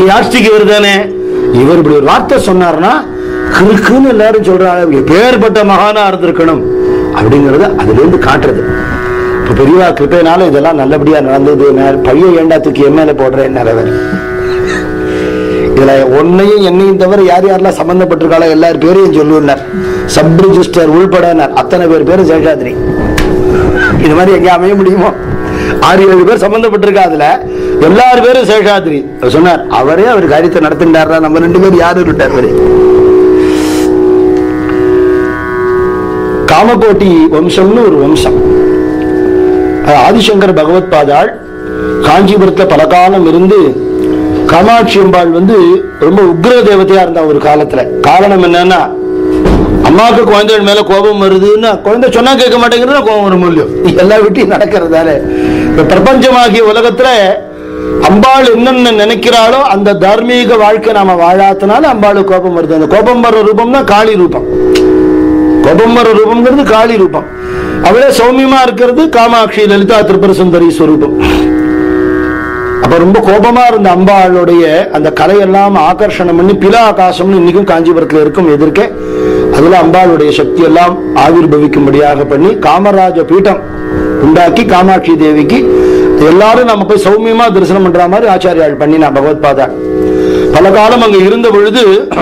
யாஸ்டிக்கு வருதானே இவர் இப்படி ஒரு வார்த்தை சொன்னார்னா கிறுக்குன்னு எல்லாரும் சொல்றாங்க பேர்பட்ட மகானா இருந்திருக்கணும் அப்படிங்கறது அதுல இருந்து காட்டுறது இப்ப பெரியவா கிருப்பையினால இதெல்லாம் நல்லபடியா நடந்தது நான் பையன் ஏண்டா தூக்கி என் மேல போடுறேன் நிறைவேறு இதுல உன்னையும் என்னையும் தவிர யார் யாரெல்லாம் சம்பந்தப்பட்டிருக்காளோ எல்லார் பேரையும் சொல்லுவார் சப் ரிஜிஸ்டர் உள்படனார் அத்தனை பேர் பேரும் சேஷாத்ரி இது மாதிரி எங்க அமைய முடியுமோ ஆறு ஏழு பேர் சம்பந்தப்பட்டிருக்கா அதுல எல்லார் பேரும் சேஷாத்ரி அவர் சொன்னார் அவரே அவர் காரியத்தை நடத்தினாரா நம்ம ரெண்டு பேரும் யாரு விட்டார் அவரு காமகோட்டி வம்சம்னு ஒரு வம்சம் அது ஆதிசங்கர் பகவத் பாதாள் காஞ்சிபுரத்துல பல காலம் இருந்து காமாட்சி அம்பாள் வந்து ரொம்ப உக்ர தேவதையா இருந்தா ஒரு காலத்துல காரணம் என்னன்னா அம்மாவுக்கு குழந்தைகள் மேல கோபம் வருதுன்னா குழந்தை சொன்னா கேட்க மாட்டேங்கிறது கோபம் வரும் இல்லையோ எல்லா வீட்டையும் நடக்கிறதால இந்த பிரபஞ்சமாகிய உலகத்துல அம்பாள் என்னென்ன நினைக்கிறாளோ அந்த தார்மீக வாழ்க்கை நாம வாழாதனால அம்பாளுக்கு கோபம் வருது அந்த கோபம் வர்ற ரூபம்னா காளி ரூபம் கோபம் வர ரூபம்ங்கிறது காளி ரூபம் அவளே சௌமியமா இருக்கிறது காமாட்சி லலிதா திரிபுர சுந்தரி ஸ்வரூபம் அப்ப ரொம்ப கோபமா இருந்த அம்பாளுடைய அந்த கலையெல்லாம் ஆகர்ஷணம் பண்ணி பில ஆகாசம்னு இன்னைக்கும் காஞ்சிபுரத்துல இருக்கும் எதிர்க்க அதுல அம்பாளுடைய சக்தி எல்லாம் ஆவிர்பவிக்கும்படியாக பண்ணி காமராஜ பீட்டம் உண்டாக்கி காமாட்சி தேவிக்கு எல்லாரும் நம்ம போய் சௌமியமா தரிசனம் பண்ற மாதிரி ஆச்சாரியால் பண்ணினா பகவத் பாதா பல காலம் அங்க இருந்த பொழுது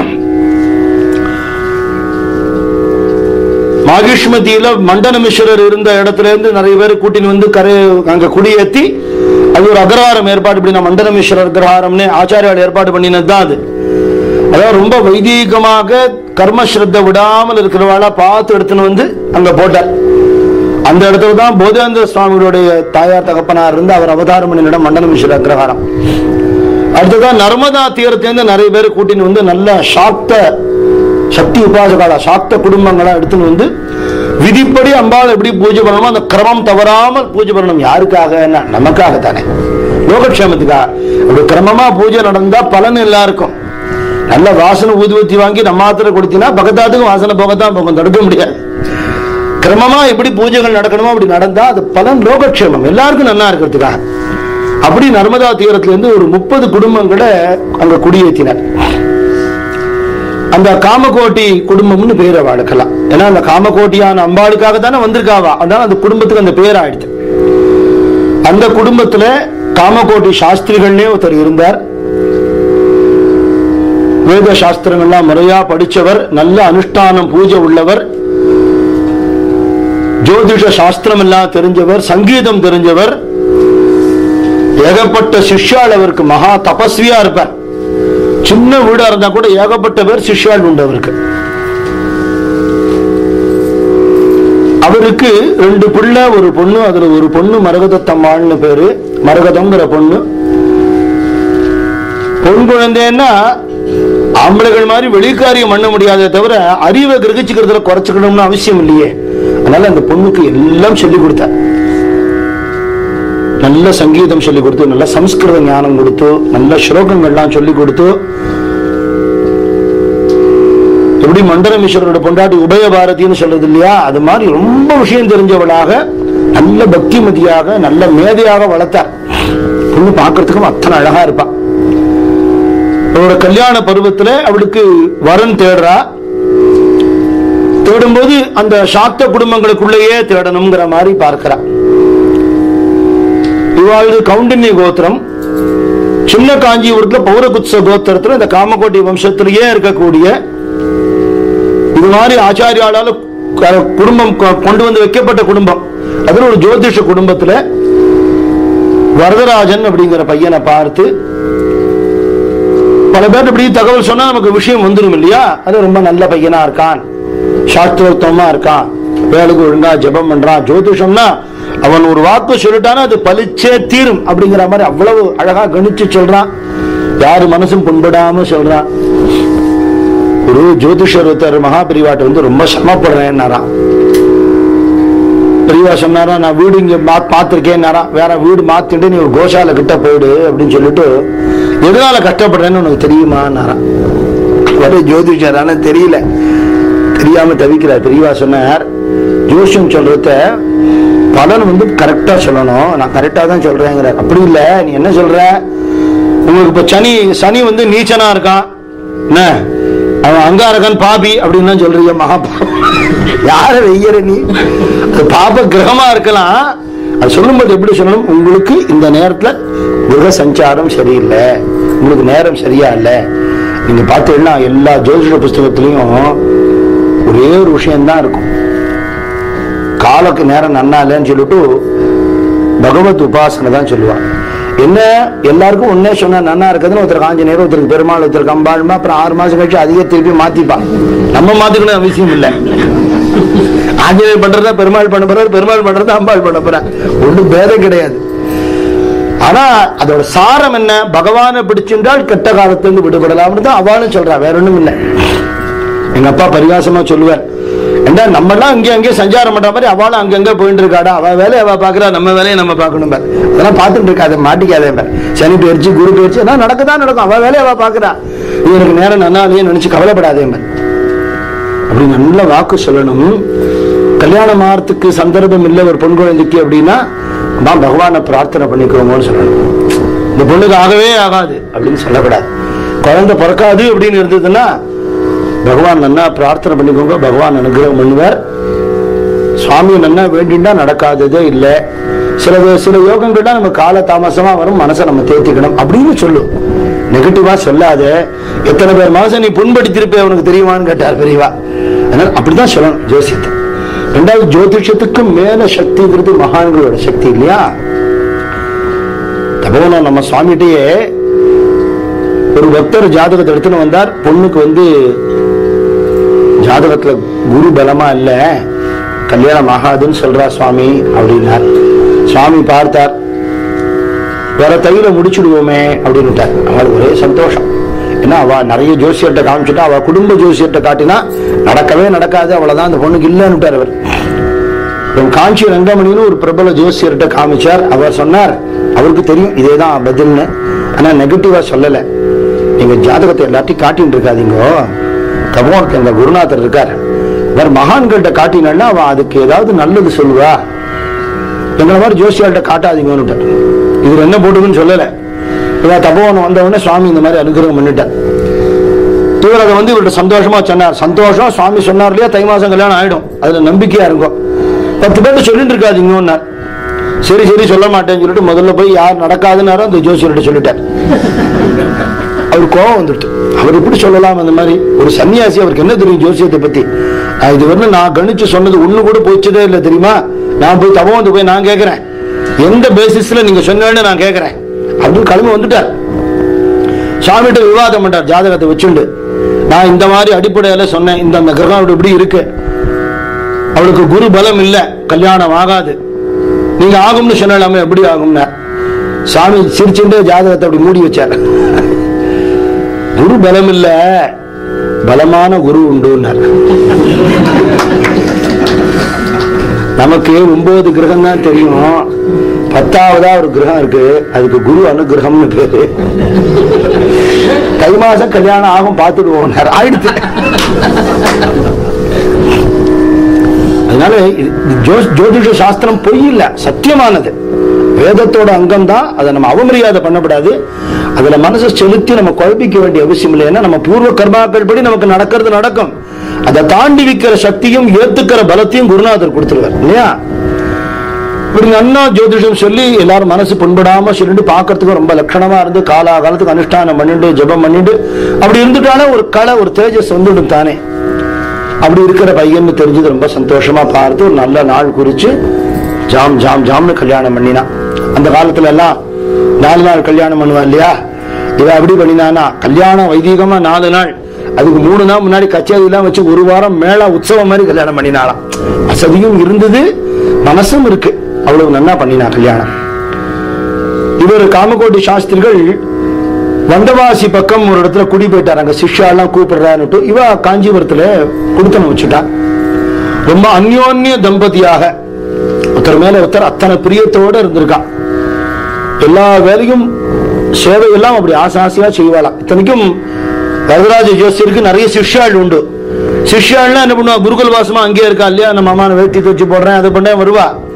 மாகிஷ்மதியில மண்டன மிஸ்ரர் இருந்த இடத்துல இருந்து நிறைய பேர் கூட்டின்னு வந்து கரை அங்க குடியேத்தி அது ஒரு அக்ரஹாரம் ஏற்பாடு பண்ணி மண்டன மிஸ்ரர் அக்ரஹாரம்னு ஆச்சாரியால் ஏற்பாடு பண்ணினது தான் அது அதாவது ரொம்ப வைதீகமாக கர்மஸ்ரத்த விடாமல் இருக்கிறவாளா பார்த்து எடுத்துன்னு வந்து அங்க போட்டார் அந்த இடத்துல தான் போதேந்திர சுவாமிகளுடைய தாயார் தகப்பனார் இருந்து அவர் அவதாரம் பண்ணின இடம் மண்டன மிஸ்ர அக்ரஹாரம் அடுத்ததான் நர்மதா தீரத்திலிருந்து நிறைய பேர் கூட்டின்னு வந்து நல்ல சாக்த சக்தி உபாசகாலா சாக்த குடும்பங்களா எடுத்துன்னு வந்து விதிப்படி அம்பாள் எப்படி பூஜை பண்ணணுமோ அந்த கிரமம் தவறாமல் பூஜை பண்ணணும் யாருக்காக நமக்காக தானே லோகக்ஷேமத்துக்காக அப்படி கிரமமா பூஜை நடந்தா பலன் எல்லாருக்கும் நல்ல வாசனை ஊதுவத்தி வாங்கி நம்ம மாத்திரை கொடுத்தீங்கன்னா பக்கத்தாத்துக்கும் வாசனை போகத்தான் போகும் தடுக்க முடியாது கிரமமா எப்படி பூஜைகள் நடக்கணுமோ அப்படி நடந்தா அது பலன் லோகக்ஷேமம் எல்லாருக்கும் நல்லா இருக்கிறதுக்காக அப்படி நர்மதா தீரத்துல இருந்து ஒரு முப்பது குடும்பங்களை அங்க குடியேற்றினார் அந்த காமகோட்டி குடும்பம்னு பேரை வழக்கலாம் ஏன்னா அந்த காமகோட்டியான அம்பாளுக்காக தானே வந்திருக்காவா அதனால அந்த குடும்பத்துக்கு அந்த பேர் ஆயிடுது அந்த குடும்பத்துல காமகோட்டி சாஸ்திரிகள்னே ஒருத்தர் இருந்தார் வேத சாஸ்திரங்கள்லாம் முறையா படிச்சவர் நல்ல அனுஷ்டானம் பூஜை உள்ளவர் ஜோதிஷ சாஸ்திரம் எல்லாம் தெரிஞ்சவர் சங்கீதம் தெரிஞ்சவர் ஏகப்பட்ட சிஷ்யாள் அவருக்கு மகா தபஸ்வியா இருப்பார் சின்ன வீடா இருந்தா கூட ஏகப்பட்ட பேர் சிஷ்யாள் உண்டு அவருக்கு அவருக்கு ரெண்டு பிள்ளை ஒரு பொண்ணு அதுல ஒரு பொண்ணு மரகதத்தம்மாள்னு பேரு மரகதங்கிற பொண்ணு பொன் குழந்தைன்னா ஆம்பளைகள் மாதிரி வெளிக்காரியம் பண்ண முடியாதே தவிர அறிவை கிரகிச்சுக்கிறதுல குறைச்சுக்கணும்னு அவசியம் இல்லையே அதனால அந்த பொண்ணுக்கு எல்லாம் சொல்லி கொடுத்தார் நல்ல சங்கீதம் சொல்லி கொடுத்து நல்ல சம்ஸ்கிருத ஞானம் கொடுத்து நல்ல ஸ்லோகங்கள்லாம் சொல்லி கொடுத்து எப்படி மண்டலமீஸ்வரரோட பொண்டாட்டி உபய பாரதின்னு சொல்றது இல்லையா அது மாதிரி ரொம்ப விஷயம் தெரிஞ்சவளாக நல்ல பக்திமதியாக நல்ல மேதையாக வளர்த்தார் பொண்ணு பார்க்கறதுக்கும் அத்தனை அழகா இருப்பா அவரோட கல்யாண பருவத்துல அவளுக்கு வரன் தேடுறா தேடும்போது அந்த சாக்த குடும்பங்களுக்குள்ளேயே தேடணுங்கிற மாதிரி பார்க்கிறா இவாழ்வு கவுண்டின்ய கோத்திரம் சின்ன காஞ்சிபுரத்துல பௌரகுத்ச கோத்திரத்துல இந்த காமகோட்டி வம்சத்திலேயே இருக்கக்கூடிய இது மாதிரி ஆச்சாரியாளால க- குடும்பம் கொ- கொண்டு வந்து வைக்கப்பட்ட குடும்பம் அதுல ஒரு ஜோதிஷ குடும்பத்துல வரதராஜன் அப்படிங்கிற பையனை பார்த்து பல பேர் இப்படி தகவல் சொன்னா நமக்கு விஷயம் வந்துடும் இல்லையா அது ரொம்ப நல்ல பையனா இருக்கான் சாஸ்திரோத்தமா இருக்கான் வேலைக்கு ஒழுங்கா ஜெபம் பண்றான் ஜோதிஷம்னா அவன் ஒரு வாக்கு சொல்லிட்டானா அது பளிச்சே தீரும் அப்படிங்கிற மாதிரி அவ்வளவு அழகா கணிச்சு சொல்றான் யாரு மனசும் புண்படாம சொல்றான் ஒரு ஜோதிஷர் ஒருத்தர் மகாபிரிவாட்ட வந்து ரொம்ப சிரமப்படுறேன்னாராம் பெரியவா சொன்னாரா நான் வீடு இங்க மா- பார்த்திருக்கேன்னாராம் வேற வீடு மாத்திட்டு நீ ஒரு கோசாலை கிட்ட போயிடு அப்படின்னு சொல்லிட்டு எதனால கஷ்டப்படுறேன்னு உனக்கு தெரியுமான்னாராம் ஒரு ஜோதிஷர் ஆனா தெரியல தெரியாம தவிக்கிறார் பெரியவா சொன்னார் ஜோசியம் சொல்றத பலன் வந்து கரெக்டா சொல்லணும் நான் கரெக்டா தான் சொல்றேங்கிறார் அப்படி இல்ல நீ என்ன சொல்ற உங்களுக்கு இப்ப சனி சனி வந்து நீச்சனா இருக்கான் என்ன அவன் அங்காரகன் பாபி அப்படின்னு தான் சொல்றீங்க மகா பாபம். யார வெய்யற நீ அது பாப கிரகமா இருக்கலாம் அது சொல்லும்போது எப்படி சொல்லணும் உங்களுக்கு இந்த நேரத்துல கிரக சஞ்சாரம் சரியில்லை உங்களுக்கு நேரம் சரியா இல்லை நீங்க பார்த்தீங்கன்னா எல்லா ஜோதிட புஸ்தகத்திலையும் ஒரே ஒரு விஷயம்தான் இருக்கும் காலக்கு நேரம் நன்னா இல்லைன்னு சொல்லிட்டு பகவத் உபாசனை தான் சொல்லுவான் என்ன எல்லாருக்கும் ஒன்னே சொன்னா நன்னா இருக்குதுன்னு ஒருத்தர் ஆஞ்சநேயர் ஒருத்தருக்கு பெருமாள் ஒருத்தருக்கு அம்பாள்மா அப்புறம் ஆறு மாசம் கழிச்சு அதிக திருப்பி மாத்திப்பான் நம்ம மாத்திக்கணும் அவசியம் இல்லை ஆஞ்சநேயர் பண்றதா பெருமாள் பண்ண போறாரு பெருமாள் பண்றதா அம்பாள் பண்ண போறார் ஒன்றும் பேதம் கிடையாது ஆனா அதோட சாரம் என்ன பகவானை பிடிச்சிருந்தால் கெட்ட காலத்திலிருந்து விடுபடலாம்னு தான் அவளும் சொல்றா வேற ஒண்ணும் இல்லை எங்க அப்பா பரிகாசமா சொல்லுவார் ஏண்டா நம்ம எல்லாம் அங்கே அங்கே சஞ்சாரம் பண்ற மாதிரி அவளும் அங்கங்க போயிட்டு இருக்காடா அவ வேலையை அவ பாக்குறா நம்ம வேலையை நம்ம பார்க்கணும் பார் அதெல்லாம் பார்த்துட்டு இருக்காது மாட்டிக்காதே பார் சனி பயிற்சி குரு பயிற்சி எல்லாம் நடக்கதான் நடக்கும் அவ வேலையை அவ பாக்குறா இவருக்கு நேரம் நன்னாலேயே நினைச்சு கவலைப்படாதே பார் அப்படி நல்ல வாக்கு சொல்லணும் கல்யாணம் ஆகிறதுக்கு சந்தர்ப்பம் இல்லை ஒரு பொன் குழந்தைக்கு அப்படின்னா நான் பகவானை பிரார்த்தனை பண்ணிக்கிறோமோன்னு சொல்லணும் இந்த பொண்ணுக்கு ஆகவே ஆகாது அப்படின்னு சொல்லக்கூடாது குழந்தை பிறக்காது அப்படின்னு இருந்ததுன்னா பகவான் நன்னா பிரார்த்தனை பண்ணிக்கோங்க பகவான் அனுகிரகம் பண்ணுவார் சுவாமி நன்னா வேண்டிண்டா நடக்காததே இல்லை சில சில யோகங்கள்லாம் நம்ம கால தாமசமா வரும் மனசை நம்ம தேத்திக்கணும் அப்படின்னு சொல்லு நெகட்டிவா சொல்லாத எத்தனை பேர் மனசை நீ புண்படுத்திருப்பே உனக்கு தெரியுமான்னு கேட்டார் பெரியவா அதனால அப்படிதான் சொல்லணும் ஜோசியத்தை ரெண்டாவது ஜோதிஷத்துக்கு மேல சக்திங்கிறது மகான்களோட சக்தி இல்லையா தபோனம் நம்ம சுவாமிகிட்டயே ஒரு பக்தர் ஜாதகத்தை எடுத்துன்னு வந்தார் பொண்ணுக்கு வந்து ஜாதகத்துல குரு பலமா இல்ல கல்யாணம் ஆகாதுன்னு சொல்றா சுவாமி அப்படின்னார் சுவாமி பார்த்தார் வேற தையில முடிச்சுடுவோமே அப்படின்னுட்டார் அவளுக்கு ஒரே சந்தோஷம் ஏன்னா அவ நிறைய ஜோசியர்கிட்ட காமிச்சுட்டா அவ குடும்ப ஜோசியர்கிட்ட காட்டினா நடக்கவே நடக்காது அவ்வளவுதான் அந்த பொண்ணுக்கு இல்லைன்னுட்டார் அவர் அப்புறம் காஞ்சி ரங்கமணின்னு ஒரு பிரபல ஜோசியர்கிட்ட காமிச்சார் அவர் சொன்னார் அவருக்கு தெரியும் இதேதான் பதில்னு ஆனா நெகட்டிவா சொல்லல நீங்க ஜாதகத்தை எல்லாத்தையும் காட்டின்னு இருக்காதீங்க தபோனுக்கு எங்க குருநாதர் இருக்கார் இவர் மகான்கள்ட்ட காட்டினா அவன் அதுக்கு ஏதாவது நல்லது சொல்லுவா எங்களை மாதிரி ஜோசியாள்கிட்ட காட்டாதீங்கன்னு இவர் என்ன போட்டுக்குன்னு சொல்லல இவன் தபோவன் வந்த உடனே சுவாமி இந்த மாதிரி அனுகிரகம் பண்ணிட்டார் இவர் அதை வந்து இவர்கிட்ட சந்தோஷமா சொன்னார் சந்தோஷம் சுவாமி சொன்னார் இல்லையா தை மாசம் கல்யாணம் ஆயிடும் அதுல நம்பிக்கையா இருக்கும் பத்து பேர்ட்ட சொல்லிட்டு இருக்காதீங்கன்னார் சரி சரி சொல்ல மாட்டேன்னு சொல்லிட்டு முதல்ல போய் யார் நடக்காதுன்னாரோ அந்த ஜோசியர்கிட்ட சொல்லிட்டார் அவர் கோபம் வந்துட்டு அவர் எப்படி சொல்லலாம் அந்த மாதிரி ஒரு சன்னியாசி அவருக்கு என்ன தெரியும் ஜோசியத்தை பத்தி நான் இது வந்து நான் கணிச்சு சொன்னது ஒண்ணு கூட போச்சதே இல்லை தெரியுமா நான் போய் தபம் வந்து போய் நான் கேட்கிறேன் எந்த பேசிஸ்ல நீங்க சொன்னேன்னு நான் கேட்கிறேன் அப்படின்னு கிளம்பி வந்துட்டார் சுவாமிகிட்ட விவாதம் பண்றார் ஜாதகத்தை வச்சுண்டு நான் இந்த மாதிரி அடிப்படையில சொன்னேன் இந்த அந்த கிரகம் அப்படி இப்படி இருக்கு அவளுக்கு குரு பலம் இல்ல கல்யாணம் ஆகாது நீங்க ஆகும்னு சொன்னாலாமே எப்படி ஆகும்னா சாமி சிரிச்சுட்டு ஜாதகத்தை அப்படி மூடி வச்சார் குரு பலம் இல்ல பலமான குரு உண்டுன்னார் நமக்கு ஒன்பது கிரகம் தான் தெரியும் பத்தாவதா ஒரு கிரகம் இருக்கு அதுக்கு குரு அனுகிரகம்னு பேரு தை மாசம் கல்யாணம் ஆகும் பார்த்துடுவோம் ஆயிடுச்சு அதனால இது- இது ஜோ- ஜோதிஷ சாஸ்திரம் பொய் இல்ல சத்தியமானது வேதத்தோட அங்கம் தான் அதை நம்ம அவமரியாதை பண்ணக்கூடாது அதுல மனசை செலுத்தி நம்ம குழப்பிக்க வேண்டிய அவசியம் இல்லை ஏன்னா நம்ம பூர்வ கர்மாக்கள் படி நமக்கு நடக்கிறது நடக்கும் அதை தாண்டி விக்கிற சக்தியும் ஏத்துக்கிற பலத்தையும் குருநாதர் கொடுத்துருவார் இல்லையா இப்படி நன்னா ஜோதிஷம் சொல்லி எல்லாரும் மனசு புண்படாம சொல்லிட்டு பார்க்கறதுக்கு ரொம்ப லட்சணமா இருந்து காலா காலத்துக்கு அனுஷ்டானம் பண்ணிட்டு ஜெபம் பண்ணிட்டு அப்படி இருந்துட்டாலே ஒரு கலை ஒரு தேஜஸ் வந்துடும் தானே அப்படி இருக்கிற பையன்னு தெரிஞ்சது ரொம்ப சந்தோஷமா பார்த்து ஒரு நல்ல நாள் குறிச்சு ஜாம் ஜாம் ஜாம்னு கல்யாணம் பண்ணினா அந்த காலத்துல எல்லாம் நாலு நாள் கல்யாணம் பண்ணுவா இல்லையா இவ அப்படி பண்ணினானா கல்யாணம் வைதீகமா நாலு நாள் அதுக்கு மூணு நாள் முன்னாடி கச்சேரி எல்லாம் வச்சு ஒரு வாரம் மேளா உற்சவம் மாதிரி கல்யாணம் பண்ணினாலாம் வசதியும் இருந்தது மனசும் இருக்கு அவ்வளவு நன்னா பண்ணினா கல்யாணம் இவர் காமகோட்டி சாஸ்திரிகள் வந்தவாசி பக்கம் ஒரு இடத்துல குடி போயிட்டார் அங்க சிஷ்யா எல்லாம் கூப்பிடுறான்னுட்டு இவ காஞ்சிபுரத்துல குடுத்தனம் வச்சுட்டா ரொம்ப அந்யோன்ய தம்பதியாக ஒருத்தர் மேல ஒருத்தர் அத்தனை பிரியத்தோட இருந்திருக்கான் எல்லா வேலையும் சேவை எல்லாம் அப்படி ஆசை ஆசையா செய்வாளாம் இத்தனைக்கும் வரதராஜ ஜோசியருக்கு நிறைய சிஷ்யாள் உண்டு சிஷ்யாள்னா என்ன பண்ணுவா குருகுல் வாசமா அங்கேயே இருக்கா இல்லையா நம்ம அம்மா வேட்டி தச்சு போடுறேன் அதை பண்ணேன் வருவா